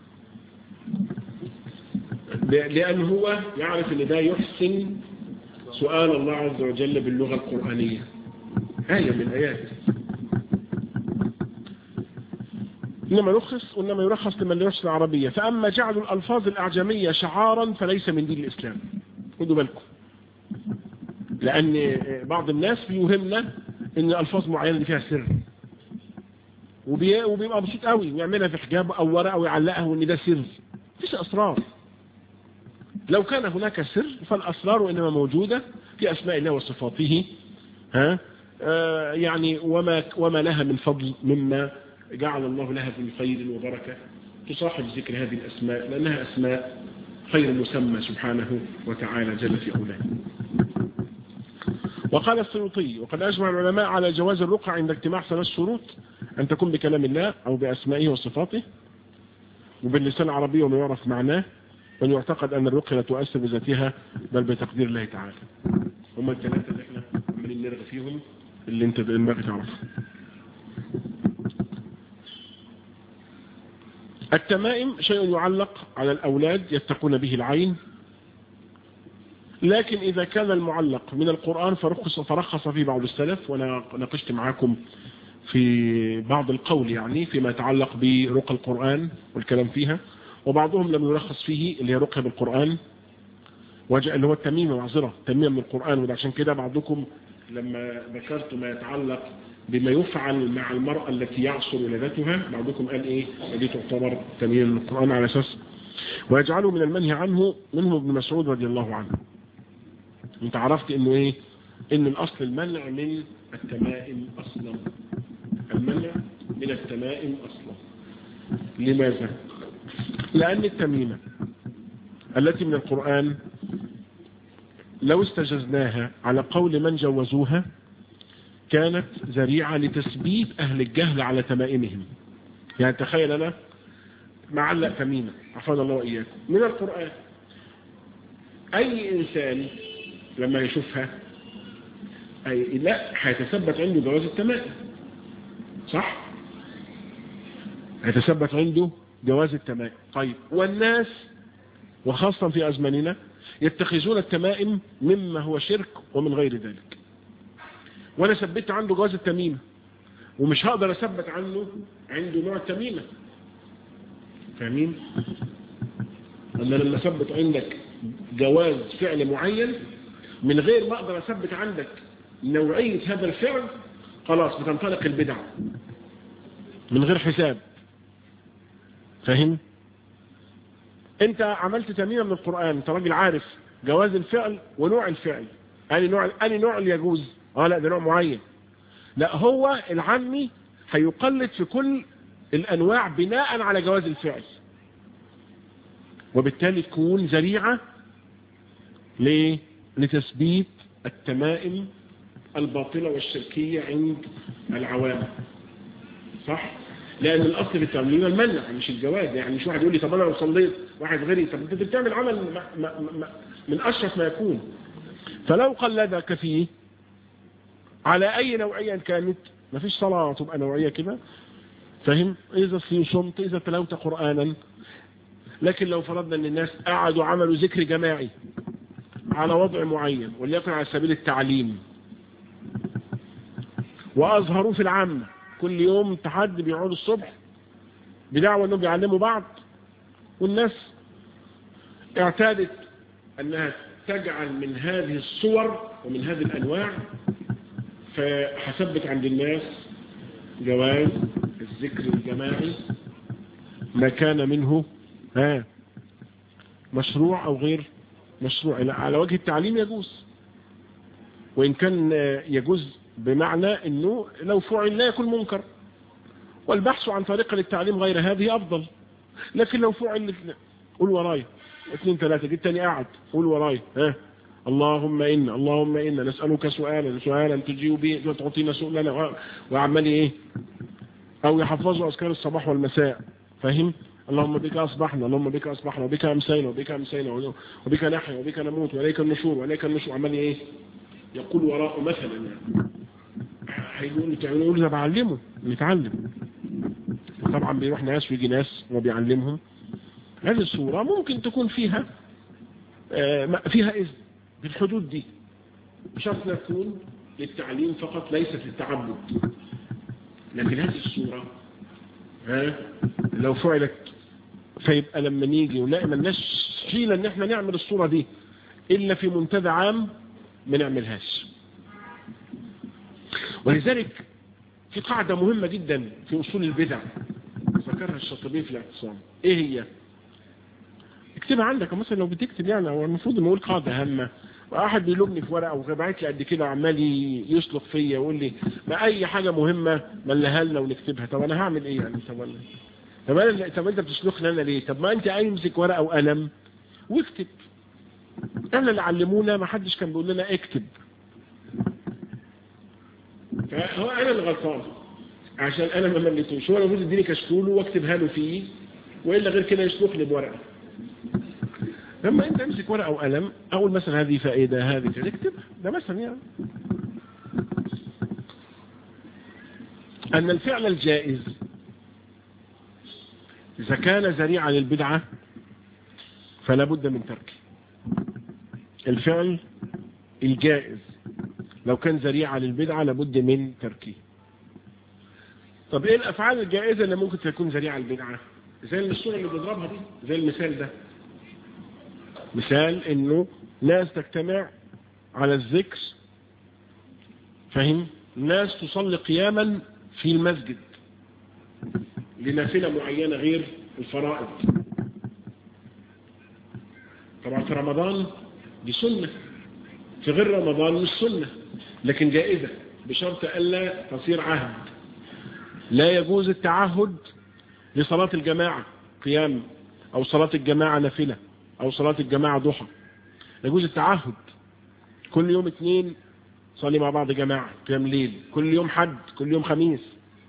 S1: لان هو يعرف ان ده يحسن سؤال الله عز وجل باللغة القرآنية آية من آيات إنما يرخص وإنما يرخص لمن لا يحسن العربية فأما جعل الألفاظ الأعجمية شعارا فليس من دين الإسلام خدوا بالكم لأن بعض الناس بيوهمنا إن ألفاظ معينة فيها سر وبيبقى بسيط قوي ويعملها في حجاب أو ورقة أو يعلقها وإن ده سر مفيش أسرار لو كان هناك سر فالأسرار إنما موجودة في أسماء الله وصفاته ها آه يعني وما وما لها من فضل مما جعل الله لها من خير وبركة تصاحب ذكر هذه الأسماء لأنها أسماء خير مسمى سبحانه وتعالى جل في أولاه وقال السيوطي وقد أجمع العلماء على جواز الرقع عند اجتماع ثلاث شروط أن تكون بكلام الله أو بأسمائه وصفاته وباللسان العربي وما يعرف معناه وأن يعتقد أن الرقية لا تؤثر بذاتها بل بتقدير الله تعالى هم الثلاثة اللي احنا عمالين نرغي فيهم اللي انت دماغك تعرفها التمائم شيء يعلق على الأولاد يتقون به العين لكن إذا كان المعلق من القرآن فرخص, فرخص فيه بعض السلف وأنا ناقشت معاكم في بعض القول يعني فيما يتعلق برقى القرآن والكلام فيها وبعضهم لم يرخص فيه اللي هي رقية بالقرآن وجاء اللي هو التميمة معذرة تميمة من القرآن وده عشان كده بعضكم لما ذكرت ما يتعلق بما يفعل مع المرأة التي يعصر ولادتها بعضكم قال ايه دي تعتبر تميمة من القرآن على اساس ويجعله من المنهي عنه منهم ابن مسعود رضي الله عنه انت عرفت انه ايه ان الاصل المنع من التمائم اصلا المنع من التمائم اصلا لماذا لان التميمة التي من القرآن لو استجزناها على قول من جوزوها كانت ذريعة لتثبيت أهل الجهل على تمائمهم يعني تخيل أنا معلق تميمة عفوا الله وإياكم من القرآن أي إنسان لما يشوفها أي لا هيتثبت عنده جواز التمائم صح هيتثبت عنده جواز التمائم طيب والناس وخاصة في أزماننا يتخذون التمائم مما هو شرك ومن غير ذلك وانا ثبت عنده جواز التميمة ومش هقدر اثبت عنه عنده نوع التميمة فاهمين انا لما اثبت عندك جواز فعل معين من غير ما اقدر اثبت عندك نوعية هذا الفعل خلاص بتنطلق البدع من غير حساب فاهم انت عملت تميمة من القرآن انت راجل عارف جواز الفعل ونوع الفعل اني نوع اني نوع اللي يجوز اه لا ده نوع معين لا هو العمي هيقلد في كل الانواع بناء على جواز الفعل وبالتالي تكون ذريعة ليه لتثبيت التمائم الباطلة والشركية عند العوام صح لان الاصل في التمرين المنع مش الجواز يعني مش واحد يقول لي طب انا لو صليت واحد غيري طب انت بتعمل عمل ما ما ما من اشرف ما يكون فلو قلدك فيه على اي نوعية كانت ما فيش صلاة تبقى نوعية كده فهم اذا صمت اذا تلوت قرآنا لكن لو فرضنا ان الناس قعدوا عملوا ذكر جماعي على وضع معين وليكن على سبيل التعليم واظهروا في العامة كل يوم تحد بيقعدوا الصبح بدعوة انهم بيعلموا بعض والناس اعتادت انها تجعل من هذه الصور ومن هذه الانواع فحسبت عند الناس جواز الذكر الجماعي ما كان منه ها مشروع او غير مشروع على وجه التعليم يجوز وان كان يجوز بمعنى انه لو فعل لا يكون منكر والبحث عن طريقة للتعليم غير هذه أفضل لكن لو فعل قول وراي اثنين ثلاثة جيت تاني قاعد قول وراي ها اللهم إن اللهم إن نسألك سؤالا سؤالا تجيب به وتعطينا سؤلنا وعمال إيه أو يحفظوا أذكار الصباح والمساء فاهم اللهم بك أصبحنا اللهم بك أصبحنا وبك أمسينا وبك أمسينا وبك نحيا وبك نموت وإليك النشور وإليك النشور عمال إيه يقول وراءه مثلا يعني هيقول تعملوا له بعلمه نتعلم طبعا بيروح ناس ويجي ناس وبيعلمهم هذه الصورة ممكن تكون فيها فيها إذن بالحدود دي بشرط تكون للتعليم فقط ليست للتعبد لكن هذه الصورة ها لو فعلت فيبقى لما نيجي ونلاقي ملناش حيلة ان احنا نعمل الصورة دي الا في منتدى عام ما نعملهاش ولذلك في قاعدة مهمة جدا في اصول البدع ذكرها الشاطبي في الاعتصام ايه هي اكتبها عندك مثلا لو بتكتب يعني او المفروض نقول قاعدة هامة واحد بيلومني في ورقه وبعت لي قد كده وعمال يسلق فيا ويقول لي ما اي حاجه مهمه ملها لنا ونكتبها طب انا هعمل ايه يعني طب انا طب انا طب انت بتسلخني انا ليه طب ما انت امسك ورقه وقلم واكتب احنا اللي علمونا ما حدش كان بيقول لنا اكتب فهو انا اللي غلطان عشان انا ما مليتوش هو المفروض يديني كشكول واكتبها له فيه والا غير كده يسلخني بورقه لما انت امسك ورقه وقلم اقول مثلا هذه فائده هذه كذا اكتبها ده مثلا يعني ان الفعل الجائز اذا كان ذريعا للبدعه فلا بد من تركه الفعل الجائز لو كان ذريعا للبدعه لابد من تركه طب ايه الافعال الجائزه اللي ممكن تكون ذريعه للبدعه زي الصوره اللي بنضربها دي زي المثال ده مثال انه ناس تجتمع على الذكر فهم ناس تصلي قياما في المسجد لنافلة معينة غير الفرائض طبعا في رمضان دي سنة في غير رمضان مش سنة لكن جائزة بشرط ألا تصير عهد لا يجوز التعهد لصلاة الجماعة قيام أو صلاة الجماعة نافلة او صلاة الجماعة ضحى يجوز التعهد كل يوم اثنين صلي مع بعض جماعة قيام ليل كل يوم حد كل يوم خميس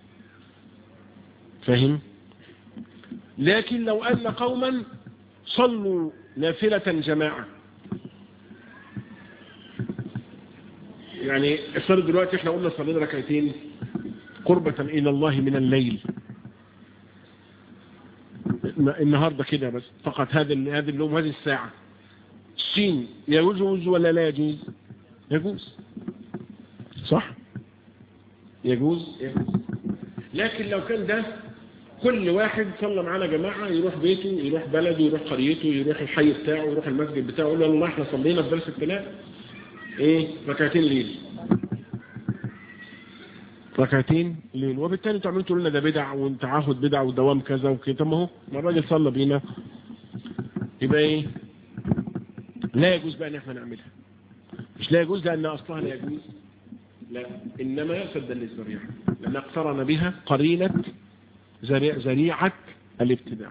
S1: فاهم لكن لو أن قوما صلوا نافلة جماعة يعني افترض دلوقتي احنا قلنا صلينا ركعتين قربة إلى الله من الليل النهاردة كده بس فقط هذا هذا اليوم هذه الساعة السين يجوز ولا لا يجوز يجوز صح يجوز يجوز لكن لو كان ده كل واحد صلى معانا جماعة يروح بيته يروح بلده يروح قريته يروح الحي بتاعه يروح المسجد بتاعه يقول له الله احنا صلينا في درس الثلاث ايه ركعتين ليل ركعتين ليل وبالتالي تعملوا تقول لنا ده بدع وتعهد بدع ودوام كذا وكده طب ما هو ما الراجل صلى بينا يبقى ايه لا يجوز بقى ان احنا نعملها مش لا يجوز لان اصلها لا يجوز لا انما سدا للذريعه لان اقترن بها قرينه ذريعه الابتداع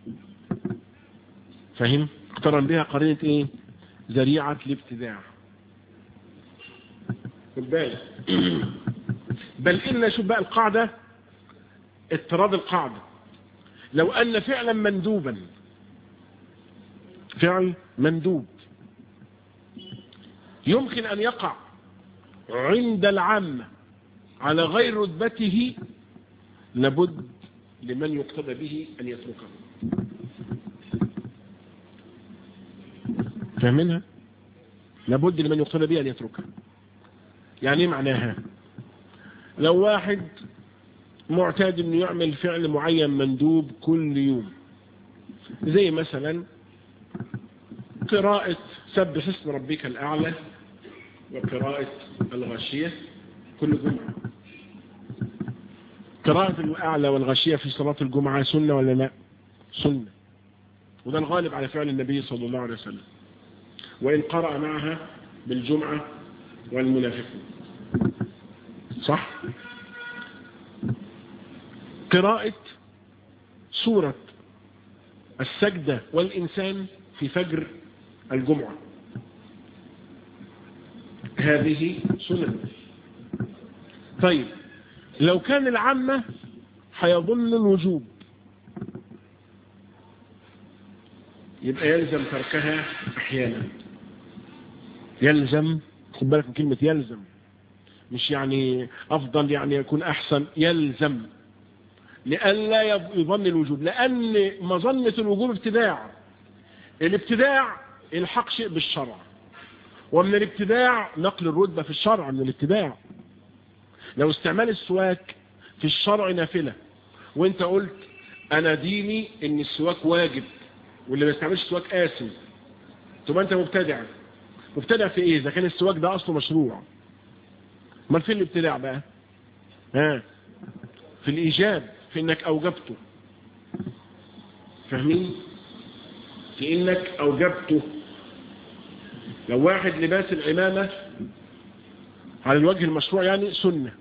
S1: فهم اقترن بها قرينه ايه ذريعه الابتداع خد بالك بل إن شوف بقى القاعدة اضطراد القاعدة لو أن فعلا مندوبا فعل مندوب يمكن أن يقع عند العامة على غير رتبته لابد لمن يقتدى به أن يتركه فاهمينها لابد لمن يقتدى به أن يتركه يعني ايه معناها لو واحد معتاد انه يعمل فعل معين مندوب كل يوم زي مثلا قراءة سبح اسم ربك الأعلى وقراءة الغاشية كل جمعة قراءة الأعلى والغاشية في صلاة الجمعة سنة ولا لا سنة وده الغالب على فعل النبي صلى الله عليه وسلم وإن قرأ معها بالجمعة والمنافقون صح قراءة سورة السجدة والإنسان في فجر الجمعة هذه سنة طيب لو كان العامة هيظن الوجوب يبقى يلزم تركها احيانا يلزم خد بالك من كلمة يلزم مش يعني افضل يعني يكون احسن يلزم لئلا يظن الوجوب لان مظنة الوجوب ابتداع الابتداع الحق شيء بالشرع ومن الابتداع نقل الرتبة في الشرع من الابتداع لو استعمال السواك في الشرع نافلة وانت قلت انا ديني ان السواك واجب واللي ما يستعملش السواك آثم تبقى انت مبتدع مبتدع في ايه اذا كان السواك ده اصله مشروع ما فين الابتداع بقى ها في الايجاب في انك اوجبته فاهمين في انك اوجبته لو واحد لباس العمامة على الوجه المشروع يعني سنة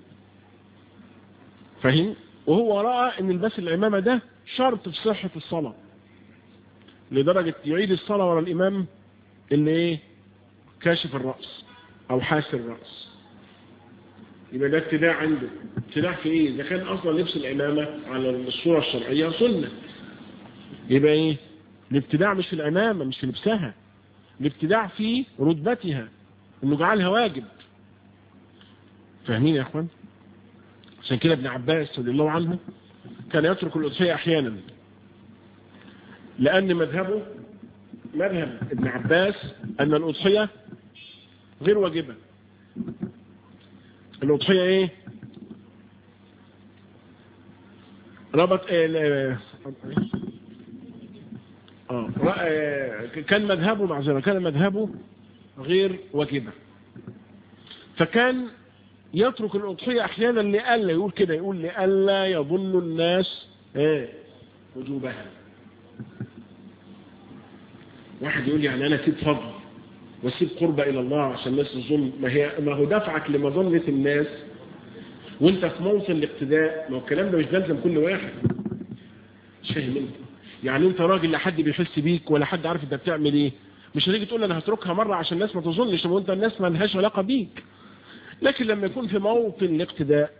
S1: فاهم وهو رأى ان لباس العمامة ده شرط في صحة الصلاة لدرجة يعيد الصلاة ورا الامام اللي ايه كاشف الرأس او حاسر الرأس يبقى ده ابتداع عنده ابتداع في ايه اذا كان اصلا لبس العمامة على الصورة الشرعية سنة يبقى ايه الابتداع مش في العمامة مش في لبسها الابتداع في رتبتها انه جعلها واجب فاهمين يا اخوان عشان كده ابن عباس رضي الله عنه كان يترك الأضحية احيانا لان مذهبه مذهب ابن عباس ان الأضحية غير واجبة الأضحية ايه ربط ايه آه. كان مذهبه معذرة كان مذهبه غير واجبة فكان يترك الأضحية أحيانا لألا يقول كده يقول لألا يظن الناس ايه وجوبها واحد يقول يعني أنا سيب فضل وسيب قربة إلى الله عشان الناس تظن ما, هي ما هو دفعك لمظنة الناس وانت في موطن الاقتداء ما هو الكلام ده مش بيلزم كل واحد مش فاهم انت يعني انت راجل لا حد بيحس بيك ولا حد عارف انت بتعمل ايه مش هتيجي تقول انا هتركها مرة عشان الناس ما تظنش وانت الناس ما لهاش علاقة بيك لكن لما يكون في موطن الاقتداء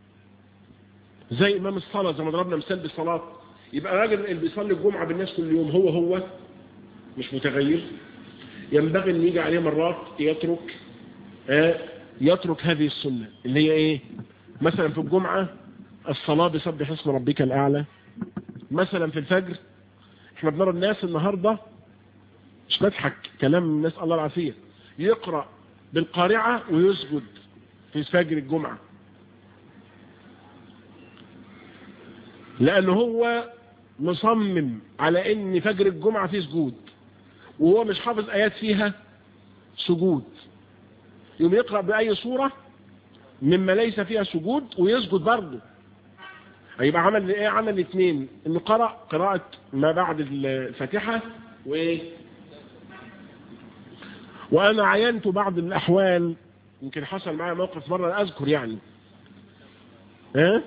S1: زي امام الصلاة زي ما ضربنا مثال بالصلاة يبقى راجل اللي بيصلي الجمعة بالناس كل يوم هو هو مش متغير ينبغي ان يجي عليه مرات يترك آه يترك هذه السنة اللي هي ايه مثلا في الجمعة الصلاة بسبح اسم ربك الاعلى مثلا في الفجر احنا بنرى الناس النهاردة مش بضحك كلام الناس الله العافية يقرأ بالقارعة ويسجد في فجر الجمعة لأنه هو مصمم على ان فجر الجمعة فيه سجود وهو مش حافظ آيات فيها سجود يوم يقرأ بأي صورة مما ليس فيها سجود ويسجد برضه هيبقى عمل ايه عمل اثنين انه قرأ قراءة ما بعد الفاتحة وايه وانا عينت بعض الاحوال يمكن حصل معايا موقف مرة اذكر يعني ها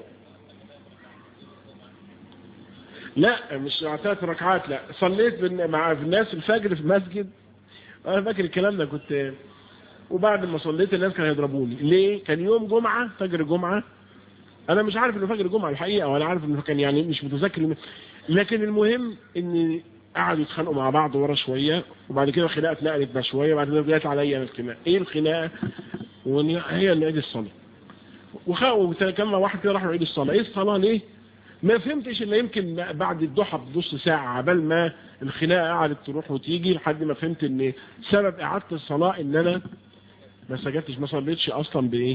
S1: لا مش ثلاث ركعات لا صليت مع الناس الفجر في مسجد انا فاكر الكلام ده كنت وبعد ما صليت الناس كانوا يضربوني ليه كان يوم جمعة فجر جمعة انا مش عارف انه فجر جمعة الحقيقة وانا عارف انه كان يعني مش متذكر لكن المهم ان قعدوا يتخانقوا مع بعض ورا شوية وبعد كده الخناقه اتنقلت بقى شوية وبعد كده جت عليا الخناقه ايه الخناقه هي اللي عيد الصلاة وخاوا كان واحد كده راح يعيد الصلاة ايه الصلاة ليه ما فهمتش الا يمكن بعد الضحى بنص ساعة عبال ما الخناقه قعدت تروح وتيجي لحد ما فهمت ان سبب اعادة الصلاة ان انا ما سجدتش ما صليتش اصلا بايه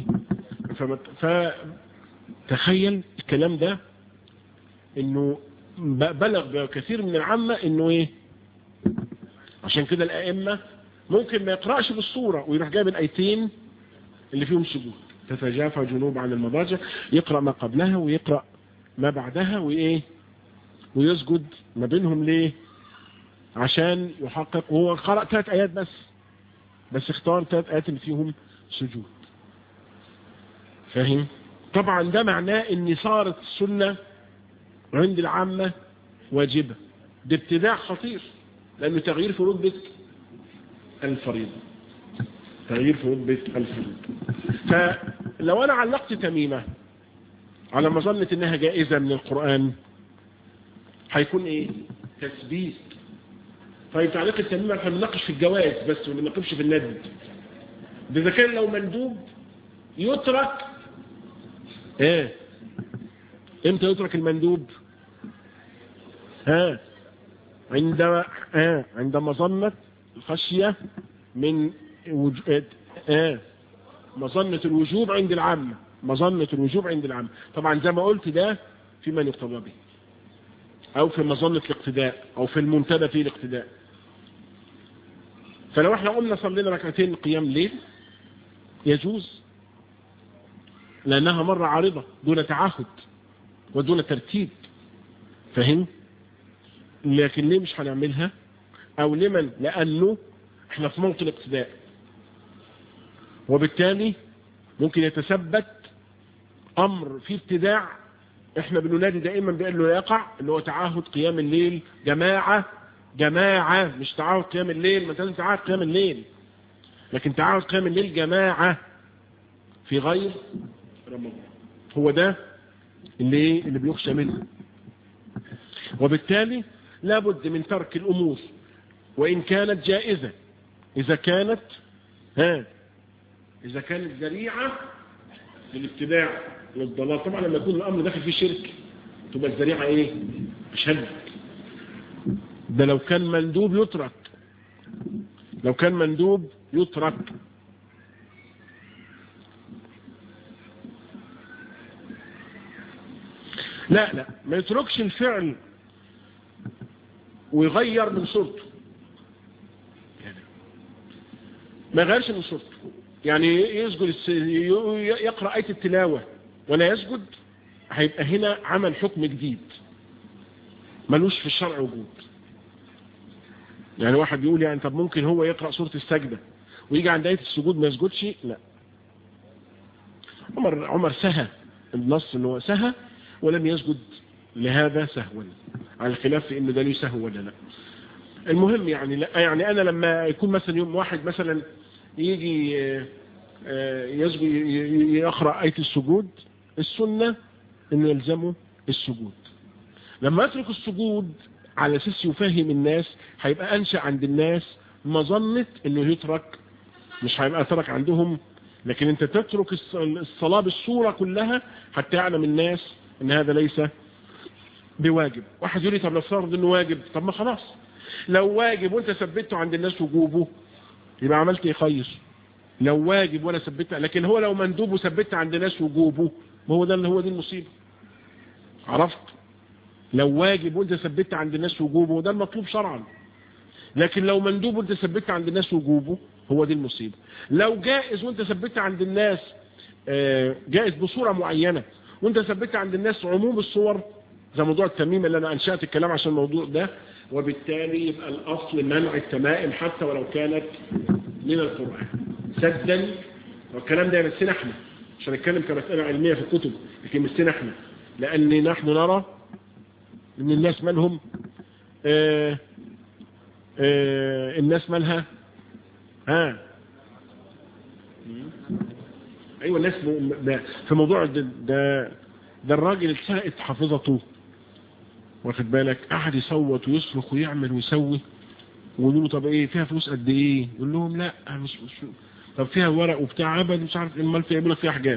S1: فتخيل الكلام ده انه بلغ كثير من العامة انه ايه عشان كده الائمة ممكن ما يقرأش بالصورة ويروح جايب الايتين اللي فيهم سجود تتجافى جنوب عن المضاجع يقرأ ما قبلها ويقرأ ما بعدها وايه ويسجد ما بينهم ليه عشان يحقق وهو قرأ ثلاث ايات بس بس اختار ثلاث ايات اللي فيهم سجود فاهم طبعا ده معناه ان صارت السنة عند العامة واجبة ده ابتداع خطير لأنه تغيير في رتبة الفريضة تغيير في رتبة الفريضة فلو أنا علقت تميمة على مظنة إنها جائزة من القرآن هيكون إيه تثبيت طيب تعليق التميمة احنا بنناقش في الجواز بس ما بنناقش في الندب ده إذا كان لو مندوب يترك ايه امتى يترك المندوب ها عند ها عند مظنة الخشية من وج... اه مظنة الوجوب عند العامة مظنة الوجوب عند العامة طبعا زي ما قلت ده في من يقتضى به او في مظنة الاقتداء او في المنتدى في الاقتداء فلو احنا قمنا صلينا ركعتين قيام ليل يجوز لانها مرة عارضة دون تعهد ودون ترتيب فهم لكن ليه مش هنعملها او لمن لانه احنا في موطن اقتداء وبالتالي ممكن يتثبت امر في ابتداع احنا بننادي دائما بانه لا يقع اللي هو تعهد قيام الليل جماعة جماعة مش تعهد قيام الليل ما لازم تعهد قيام الليل لكن تعهد قيام الليل جماعة في غير رمضان هو ده اللي اللي بيخشى منه وبالتالي لابد من ترك الامور وان كانت جائزة اذا كانت ها اذا كانت ذريعة للابتداع والضلال طبعا لما يكون الامر داخل فيه شرك تبقى الذريعة ايه اشد ده لو كان مندوب يترك لو كان مندوب يترك لا لا ما يتركش الفعل ويغير من صورته يعني ما يغيرش من صورته يعني يسجد يقرأ آية التلاوة ولا يسجد هيبقى هنا عمل حكم جديد ملوش في الشرع وجود يعني واحد بيقول يعني طب ممكن هو يقرأ سورة السجدة ويجي عند آية السجود ما يسجدش لا عمر عمر سهى النص ان هو سهى ولم يسجد لهذا سهوا على الخلاف في انه ده ليه سهو ولا لا المهم يعني لا يعني انا لما يكون مثلا يوم واحد مثلا يجي يسجد يقرأ آية السجود السنة انه يلزمه السجود لما يترك السجود على اساس يفهم الناس هيبقى انشأ عند الناس مظنة انه يترك مش هيبقى ترك عندهم لكن انت تترك الصلاة بالصورة كلها حتى يعلم الناس ان هذا ليس بواجب واحد يقول لي طب نفترض انه واجب طب ما خلاص لو واجب وانت ثبته عند الناس وجوبه يبقى عملت ايه خير لو واجب وانا ثبتها لكن هو لو مندوب وثبت عند الناس وجوبه ما هو ده اللي هو دي المصيبه عرفت لو واجب وانت ثبت عند الناس وجوبه ده المطلوب شرعا لكن لو مندوب وانت ثبت عند الناس وجوبه هو دي المصيبه لو جائز وانت ثبت عند الناس جائز بصوره معينه وانت ثبت عند الناس عموم الصور زي موضوع التميم اللي انا انشأت الكلام عشان الموضوع ده وبالتالي يبقى الاصل منع التمائم حتى ولو كانت من القرآن سدا والكلام ده يمسنا احنا عشان نتكلم كمسألة علمية في الكتب لكن يمسنا احنا لان نحن نرى ان الناس مالهم آآ آآ الناس مالها ها ايوه الناس في موضوع ده ده, ده الراجل اتسرقت حافظته واخد بالك قعد يصوت ويصرخ ويعمل ويسوي ويقولوا له طب ايه فيها فلوس قد ايه يقول لهم لا مش, مش طب فيها ورق وبتاع عبد مش عارف امال فيها يقول لك فيها حجاب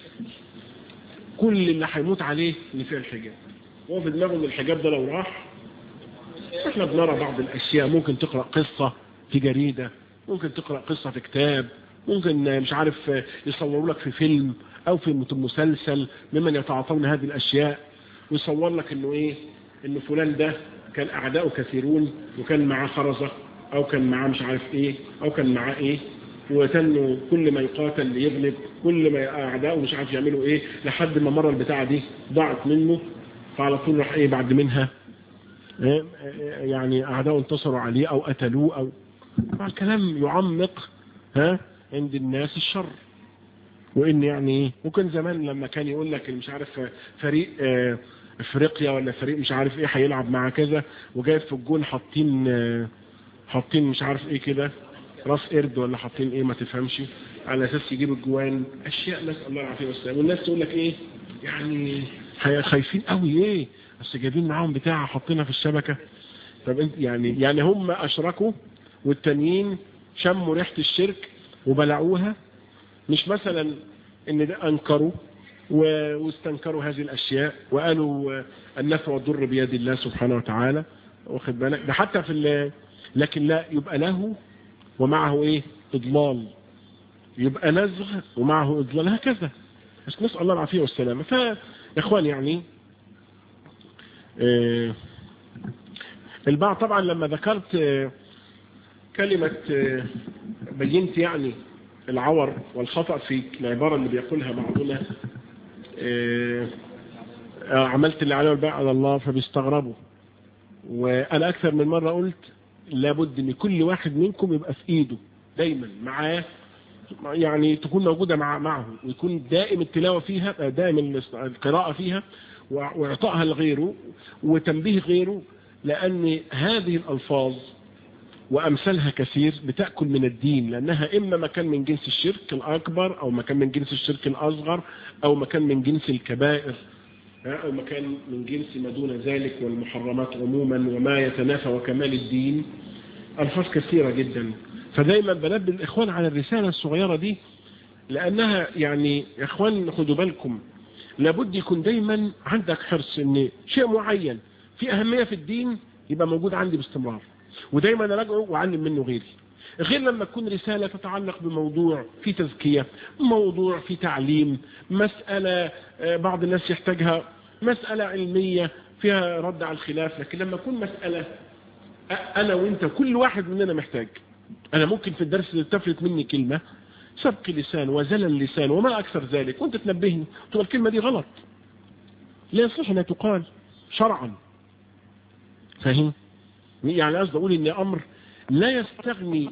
S1: كل اللي هيموت عليه ان فيها الحجاب هو في دماغه ان الحجاب ده لو راح احنا بنرى بعض الاشياء ممكن تقرا قصه في جريده ممكن تقرا قصه في كتاب ممكن مش عارف يصوروا لك في فيلم او في مسلسل ممن يتعاطون هذه الاشياء ويصور لك انه ايه ان فلان ده كان اعداؤه كثيرون وكان معاه خرزة او كان معاه مش عارف ايه او كان معاه ايه وتنه كل ما يقاتل يغلب كل ما اعداؤه مش عارف يعملوا ايه لحد ما مرة البتاعة دي ضاعت منه فعلى طول راح ايه بعد منها يعني اعداؤه انتصروا عليه او قتلوه او الكلام يعمق ها عند الناس الشر وان يعني ايه وكان زمان لما كان يقول لك مش عارف فريق اه افريقيا ولا فريق مش عارف ايه هيلعب مع كذا وجايب في الجون حاطين اه حاطين مش عارف ايه كده راس قرد ولا حاطين ايه ما تفهمش على اساس يجيب الجوان اشياء نسال الله العافيه والسلام والناس تقول لك ايه يعني خايفين قوي ايه بس جايبين معاهم بتاع حاطينها في الشبكه طب انت يعني يعني هم اشركوا والتانيين شموا ريحه الشرك وبلعوها مش مثلا ان ده انكروا واستنكروا هذه الاشياء وقالوا النفع والضر بيد الله سبحانه وتعالى واخد بالك ده حتى في لكن لا يبقى له ومعه ايه اضلال يبقى نزغ ومعه اضلال هكذا بس نسال الله العافيه والسلامه فيا اخوان يعني آه البعض طبعا لما ذكرت آه كلمة آه بينت يعني العور والخطأ في العبارة اللي بيقولها بعضنا عملت اللي عليه والباقي على الله فبيستغربوا وانا اكثر من مرة قلت لابد ان كل واحد منكم يبقى في ايده دايما معاه يعني تكون موجودة مع معه ويكون دائم التلاوة فيها دائم القراءة فيها واعطائها لغيره وتنبيه غيره لان هذه الالفاظ وأمثالها كثير بتأكل من الدين لأنها إما مكان من جنس الشرك الأكبر أو مكان من جنس الشرك الأصغر أو مكان من جنس الكبائر أو مكان من جنس ما دون ذلك والمحرمات عموما وما يتنافى وكمال الدين ألفاظ كثيرة جدا فدايما بنبه الإخوان على الرسالة الصغيرة دي لأنها يعني يا إخوان خدوا بالكم لابد يكون دايما عندك حرص ان شيء معين في أهمية في الدين يبقى موجود عندي باستمرار ودايما اراجعه واعلم منه غيري غير لما تكون رسالة تتعلق بموضوع في تزكية موضوع في تعليم مسألة بعض الناس يحتاجها مسألة علمية فيها رد على الخلاف لكن لما تكون مسألة أنا وإنت كل واحد مننا محتاج أنا ممكن في الدرس تفلت مني كلمة سبق لسان وزلل لسان وما أكثر ذلك وانت تنبهني تقول الكلمة دي غلط لا يصح أن تقال شرعا فاهم يعني قصد أقول إن أمر لا يستغني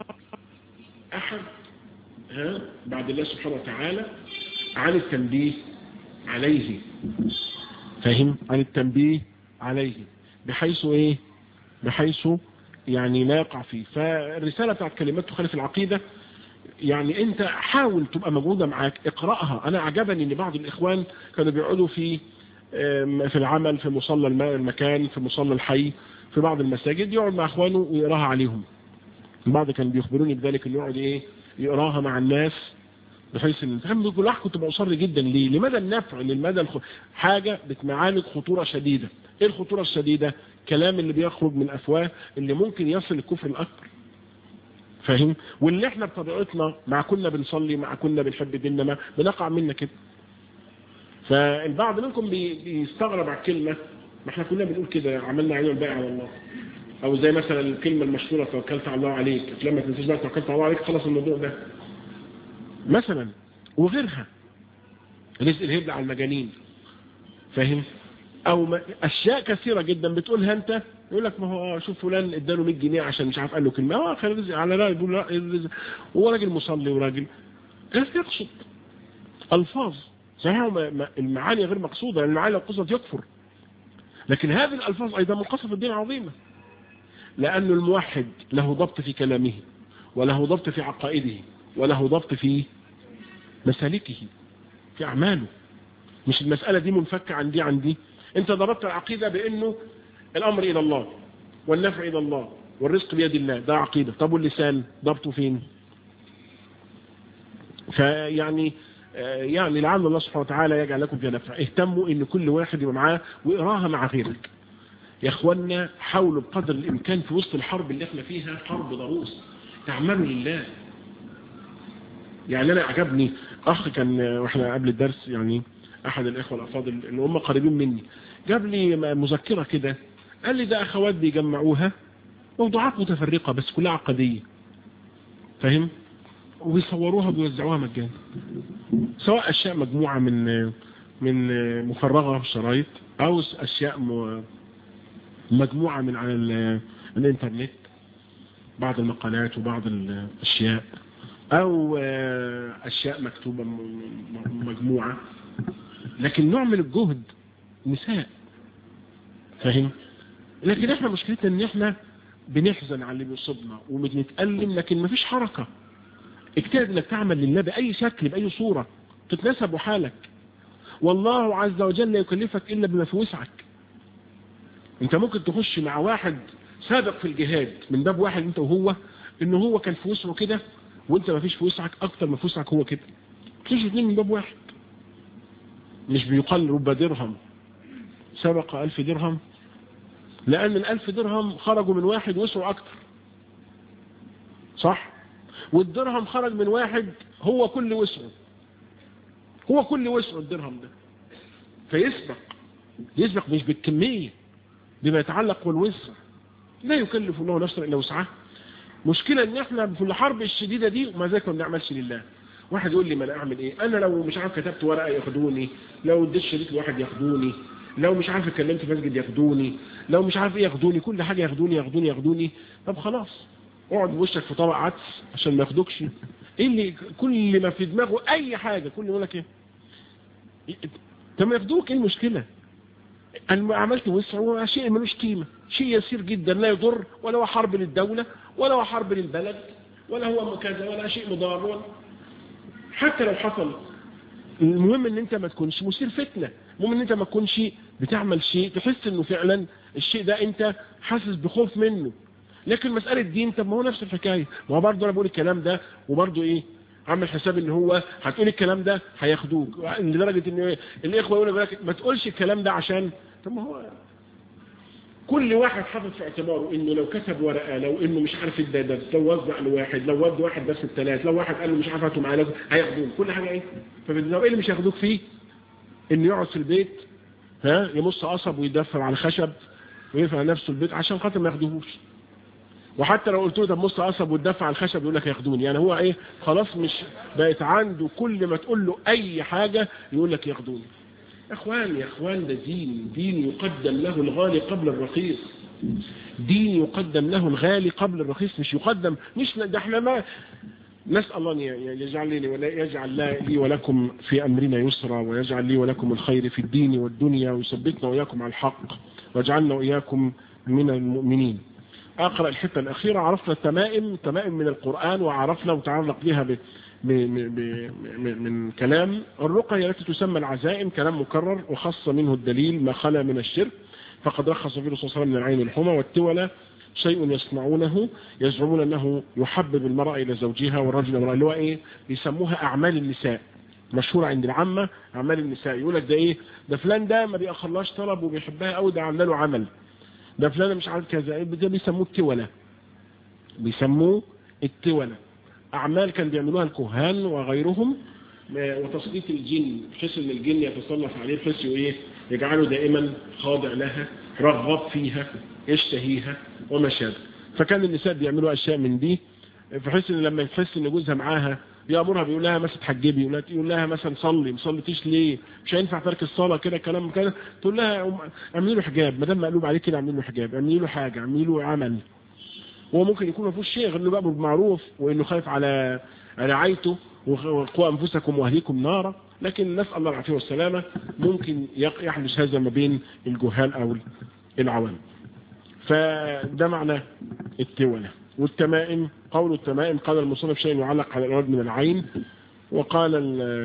S1: أحد ها بعد الله سبحانه وتعالى عن التنبيه عليه فاهم عن التنبيه عليه بحيث ايه بحيث يعني لا يقع فيه فالرسالة بتاعت كلمات تخالف العقيدة يعني انت حاول تبقى موجودة معاك اقرأها انا عجبني ان بعض الاخوان كانوا بيقعدوا في في العمل في مصلى المكان في مصلى الحي في بعض المساجد يقعد مع اخوانه ويقراها عليهم البعض كان بيخبروني بذلك انه يقعد ايه يقراها مع الناس بحيث ان فهم كل واحد كنت مصر جدا ليه لماذا النفع لماذا الخ... حاجة بتعالج خطورة شديدة ايه الخطورة الشديدة كلام اللي بيخرج من افواه اللي ممكن يصل الكفر الاكبر فاهم واللي احنا بطبيعتنا مع كنا بنصلي مع كنا بنحب ديننا ما بنقع منا كده فالبعض منكم بي... بيستغرب على الكلمة ما احنا كنا بنقول كده عملنا عيون الباقي على الله او زي مثلا الكلمة المشهورة توكلت على الله عليك لما تنسيش بقى توكلت على الله عليك خلاص الموضوع ده مثلا وغيرها رزق الهبل على المجانين فاهم او ما اشياء كثيرة جدا بتقولها انت يقول لك ما هو شوف فلان اداله 100 جنيه عشان مش عارف قال له كلمه اه خير رزق على لا يقول لا الرزق هو راجل مصلي وراجل يقصد الفاظ صحيح المعاني غير مقصودة المعاني لو قصد يكفر لكن هذه الالفاظ ايضا منقصه في الدين عظيمه لأن الموحد له ضبط في كلامه وله ضبط في عقائده وله ضبط في مسالكه في أعماله مش المسألة دي منفكة عن دي عن دي انت ضربت العقيدة بأنه الأمر إلى الله والنفع إلى الله والرزق بيد الله ده عقيدة طب واللسان ضبطه فين فيعني يعني لعل الله سبحانه وتعالى يجعل لكم في نفع اهتموا ان كل واحد يبقى معاه واقراها مع غيرك يا اخوانا حاولوا بقدر الامكان في وسط الحرب اللي احنا فيها حرب ضروس تعملوا لله يعني انا عجبني اخ كان واحنا قبل الدرس يعني احد الاخوه الافاضل اللي هم قريبين مني جاب لي مذكره كده قال لي ده اخوات بيجمعوها موضوعات متفرقه بس كلها عقديه فاهم وبيصوروها وبيوزعوها مجانا سواء اشياء مجموعه من من مفرغه في شرايط او اشياء مجموعة من على الانترنت بعض المقالات وبعض الاشياء او اشياء مكتوبة مجموعة لكن نوع من الجهد نساء فاهم لكن احنا مشكلتنا ان احنا بنحزن على اللي بيصيبنا وبنتألم لكن مفيش حركة اجتهد انك تعمل لله بأي شكل بأي صورة تتناسب حالك والله عز وجل لا يكلفك إلا بما في وسعك انت ممكن تخش مع واحد سابق في الجهاد من باب واحد انت وهو انه هو كان في وسعه كده وانت ما فيش في وسعك اكتر ما في وسعك هو كده تخش اثنين من باب واحد مش بيقال رب درهم سبق ألف درهم لأن الألف درهم خرجوا من واحد وسعوا أكتر صح والدرهم خرج من واحد هو كل وسعه هو كل وسعه الدرهم ده فيسبق يسبق مش بالكمية بما يتعلق بالوسع لا يكلف الله نفسا إلا وسعها مشكلة ان احنا في الحرب الشديدة دي وما ذاك ما بنعملش لله واحد يقول لي ما انا اعمل ايه انا لو مش عارف كتبت ورقة ياخدوني لو اديت شريط لواحد ياخدوني لو مش عارف اتكلمت في مسجد ياخدوني لو مش عارف ايه ياخدوني كل حاجة ياخدوني ياخدوني ياخدوني طب خلاص اقعد بوشك في طبق عدس عشان ما ياخدوكش ايه اللي كل ما في دماغه اي حاجة كل يقول لك ايه طب ما ياخدوك ايه المشكلة انا عملت وسع هو شيء ملوش قيمة شيء يسير جدا لا يضر ولا هو حرب للدولة ولا هو حرب للبلد ولا هو كذا ولا شيء مضار ولا حتى لو حصل المهم ان انت ما تكونش مثير فتنة المهم ان انت ما تكونش بتعمل شيء تحس انه فعلا الشيء ده انت حاسس بخوف منه لكن مسألة دين طب ما هو نفس الحكاية ما هو برضه انا بقول الكلام ده وبرضه ايه عامل حساب ان هو هتقول الكلام ده هياخدوك لدرجة ان الاخوة يقولوا ما تقولش الكلام ده عشان طب ما هو كل واحد حاطط في اعتباره انه لو كتب ورقة لو انه مش عارف ادى درس لو وزع لواحد لو ود واحد درس الثلاث لو واحد قال له مش عارف هاتوا معاه هياخدوه كل حاجة ايه فبالنسبة ايه اللي مش هياخدوك فيه انه يقعد في البيت ها يمص قصب ويدفر على خشب ويرفع نفسه البيت عشان خاطر ما ياخدوهوش وحتى لو قلت له طب مص قصب وتدفع على الخشب يقول لك ياخدوني يعني هو ايه خلاص مش بقت عنده كل ما تقول له اي حاجة يقول لك ياخدوني اخوان يا اخوان ده دين دين يقدم له الغالي قبل الرخيص دين يقدم له الغالي قبل الرخيص مش يقدم مش ده احنا ما نسأل الله يجعل لي ولا يجعل لي ولكم في أمرنا يسرا ويجعل لي ولكم الخير في الدين والدنيا ويثبتنا وإياكم على الحق واجعلنا وإياكم من المؤمنين أقرأ الحتة الأخيرة عرفنا التمائم تمائم من القرآن وعرفنا وتعلق بها ب من كلام الرقى التي تسمى العزائم كلام مكرر وخص منه الدليل ما خلا من الشرك فقد رخص فيه الرسول صلى الله عليه وسلم من العين الحمى والتولى شيء يصنعونه يزعمون أنه يحبب المرأة إلى زوجها والرجل المرأة اللي هو إيه بيسموها أعمال النساء مشهورة عند العامة أعمال النساء يقول لك ده إيه ده فلان ده ما بيأخرلاش طلب وبيحبها قوي ده عامله له عمل ده فلان مش عارف كذا ده بيسموه التولى بيسموه التولى أعمال كان بيعملوها الكهان وغيرهم وتسليط الجن بحيث ان الجن يتسلط عليه بحيث ايه يجعله دائما خاضع لها رغب فيها يشتهيها وما شابه فكان النساء بيعملوا اشياء من دي بحيث ان لما يحس ان جوزها معاها يامرها بيقول لها مثلا تحجبي يقول لها مثلا صلي ما صليتيش ليه مش هينفع ترك الصلاه كده كلام كده تقول لها اعملي له حجاب ما دام مقلوب عليه كده اعملي له حجاب اعملي له حاجه اعملي له عمل هو ممكن يكون ما فيهوش شيء غير انه بيامر بالمعروف وانه خايف على رعايته وقوا انفسكم واهليكم نارا لكن نسال الله العافيه والسلامه ممكن يحدث هذا ما بين الجهال او العوام فده معنى التولى والتمائم قول التمائم قال المصنف شيء يعلق على الأرض من العين وقال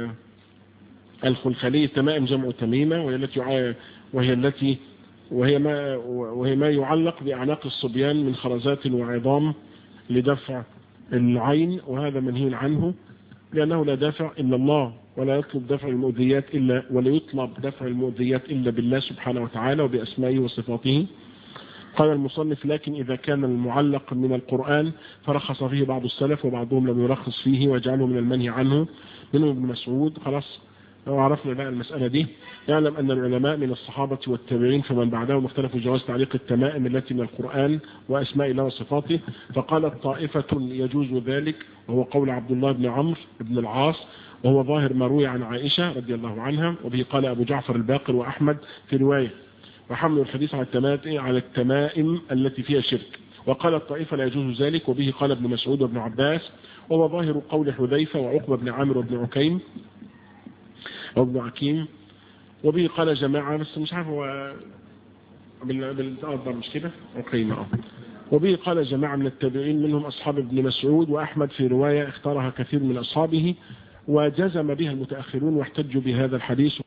S1: الخلخلي التمائم جمع تميمة وهي التي وهي التي وهي ما وهي ما يعلق بأعناق الصبيان من خرزات وعظام لدفع العين وهذا منهي عنه لأنه لا دافع إلا الله ولا يطلب دفع المؤذيات إلا ولا يطلب دفع المؤذيات إلا بالله سبحانه وتعالى وبأسمائه وصفاته قال المصنف لكن إذا كان المعلق من القرآن فرخص فيه بعض السلف وبعضهم لم يرخص فيه وجعله من المنهي عنه منهم ابن مسعود خلاص لو عرفنا بقى المسألة دي يعلم أن العلماء من الصحابة والتابعين فمن بعدهم اختلفوا جواز تعليق التمائم التي من القرآن وأسماء الله وصفاته فقالت طائفة يجوز ذلك وهو قول عبد الله بن عمرو بن العاص وهو ظاهر ما روي عن عائشة رضي الله عنها وبه قال أبو جعفر الباقر وأحمد في رواية وحمل الحديث على التمائم على التمائم التي فيها شرك وقال الطائفة لا يجوز ذلك وبه قال ابن مسعود وابن عباس وهو ظاهر قول حذيفة وعقبة بن عامر وابن عكيم وابن عكيم وبه قال جماعة بس مش عارف هو بالأرض مش كده عكيم اه وبه قال جماعة من التابعين منهم أصحاب ابن مسعود وأحمد في رواية اختارها كثير من أصحابه وجزم بها المتأخرون واحتجوا بهذا الحديث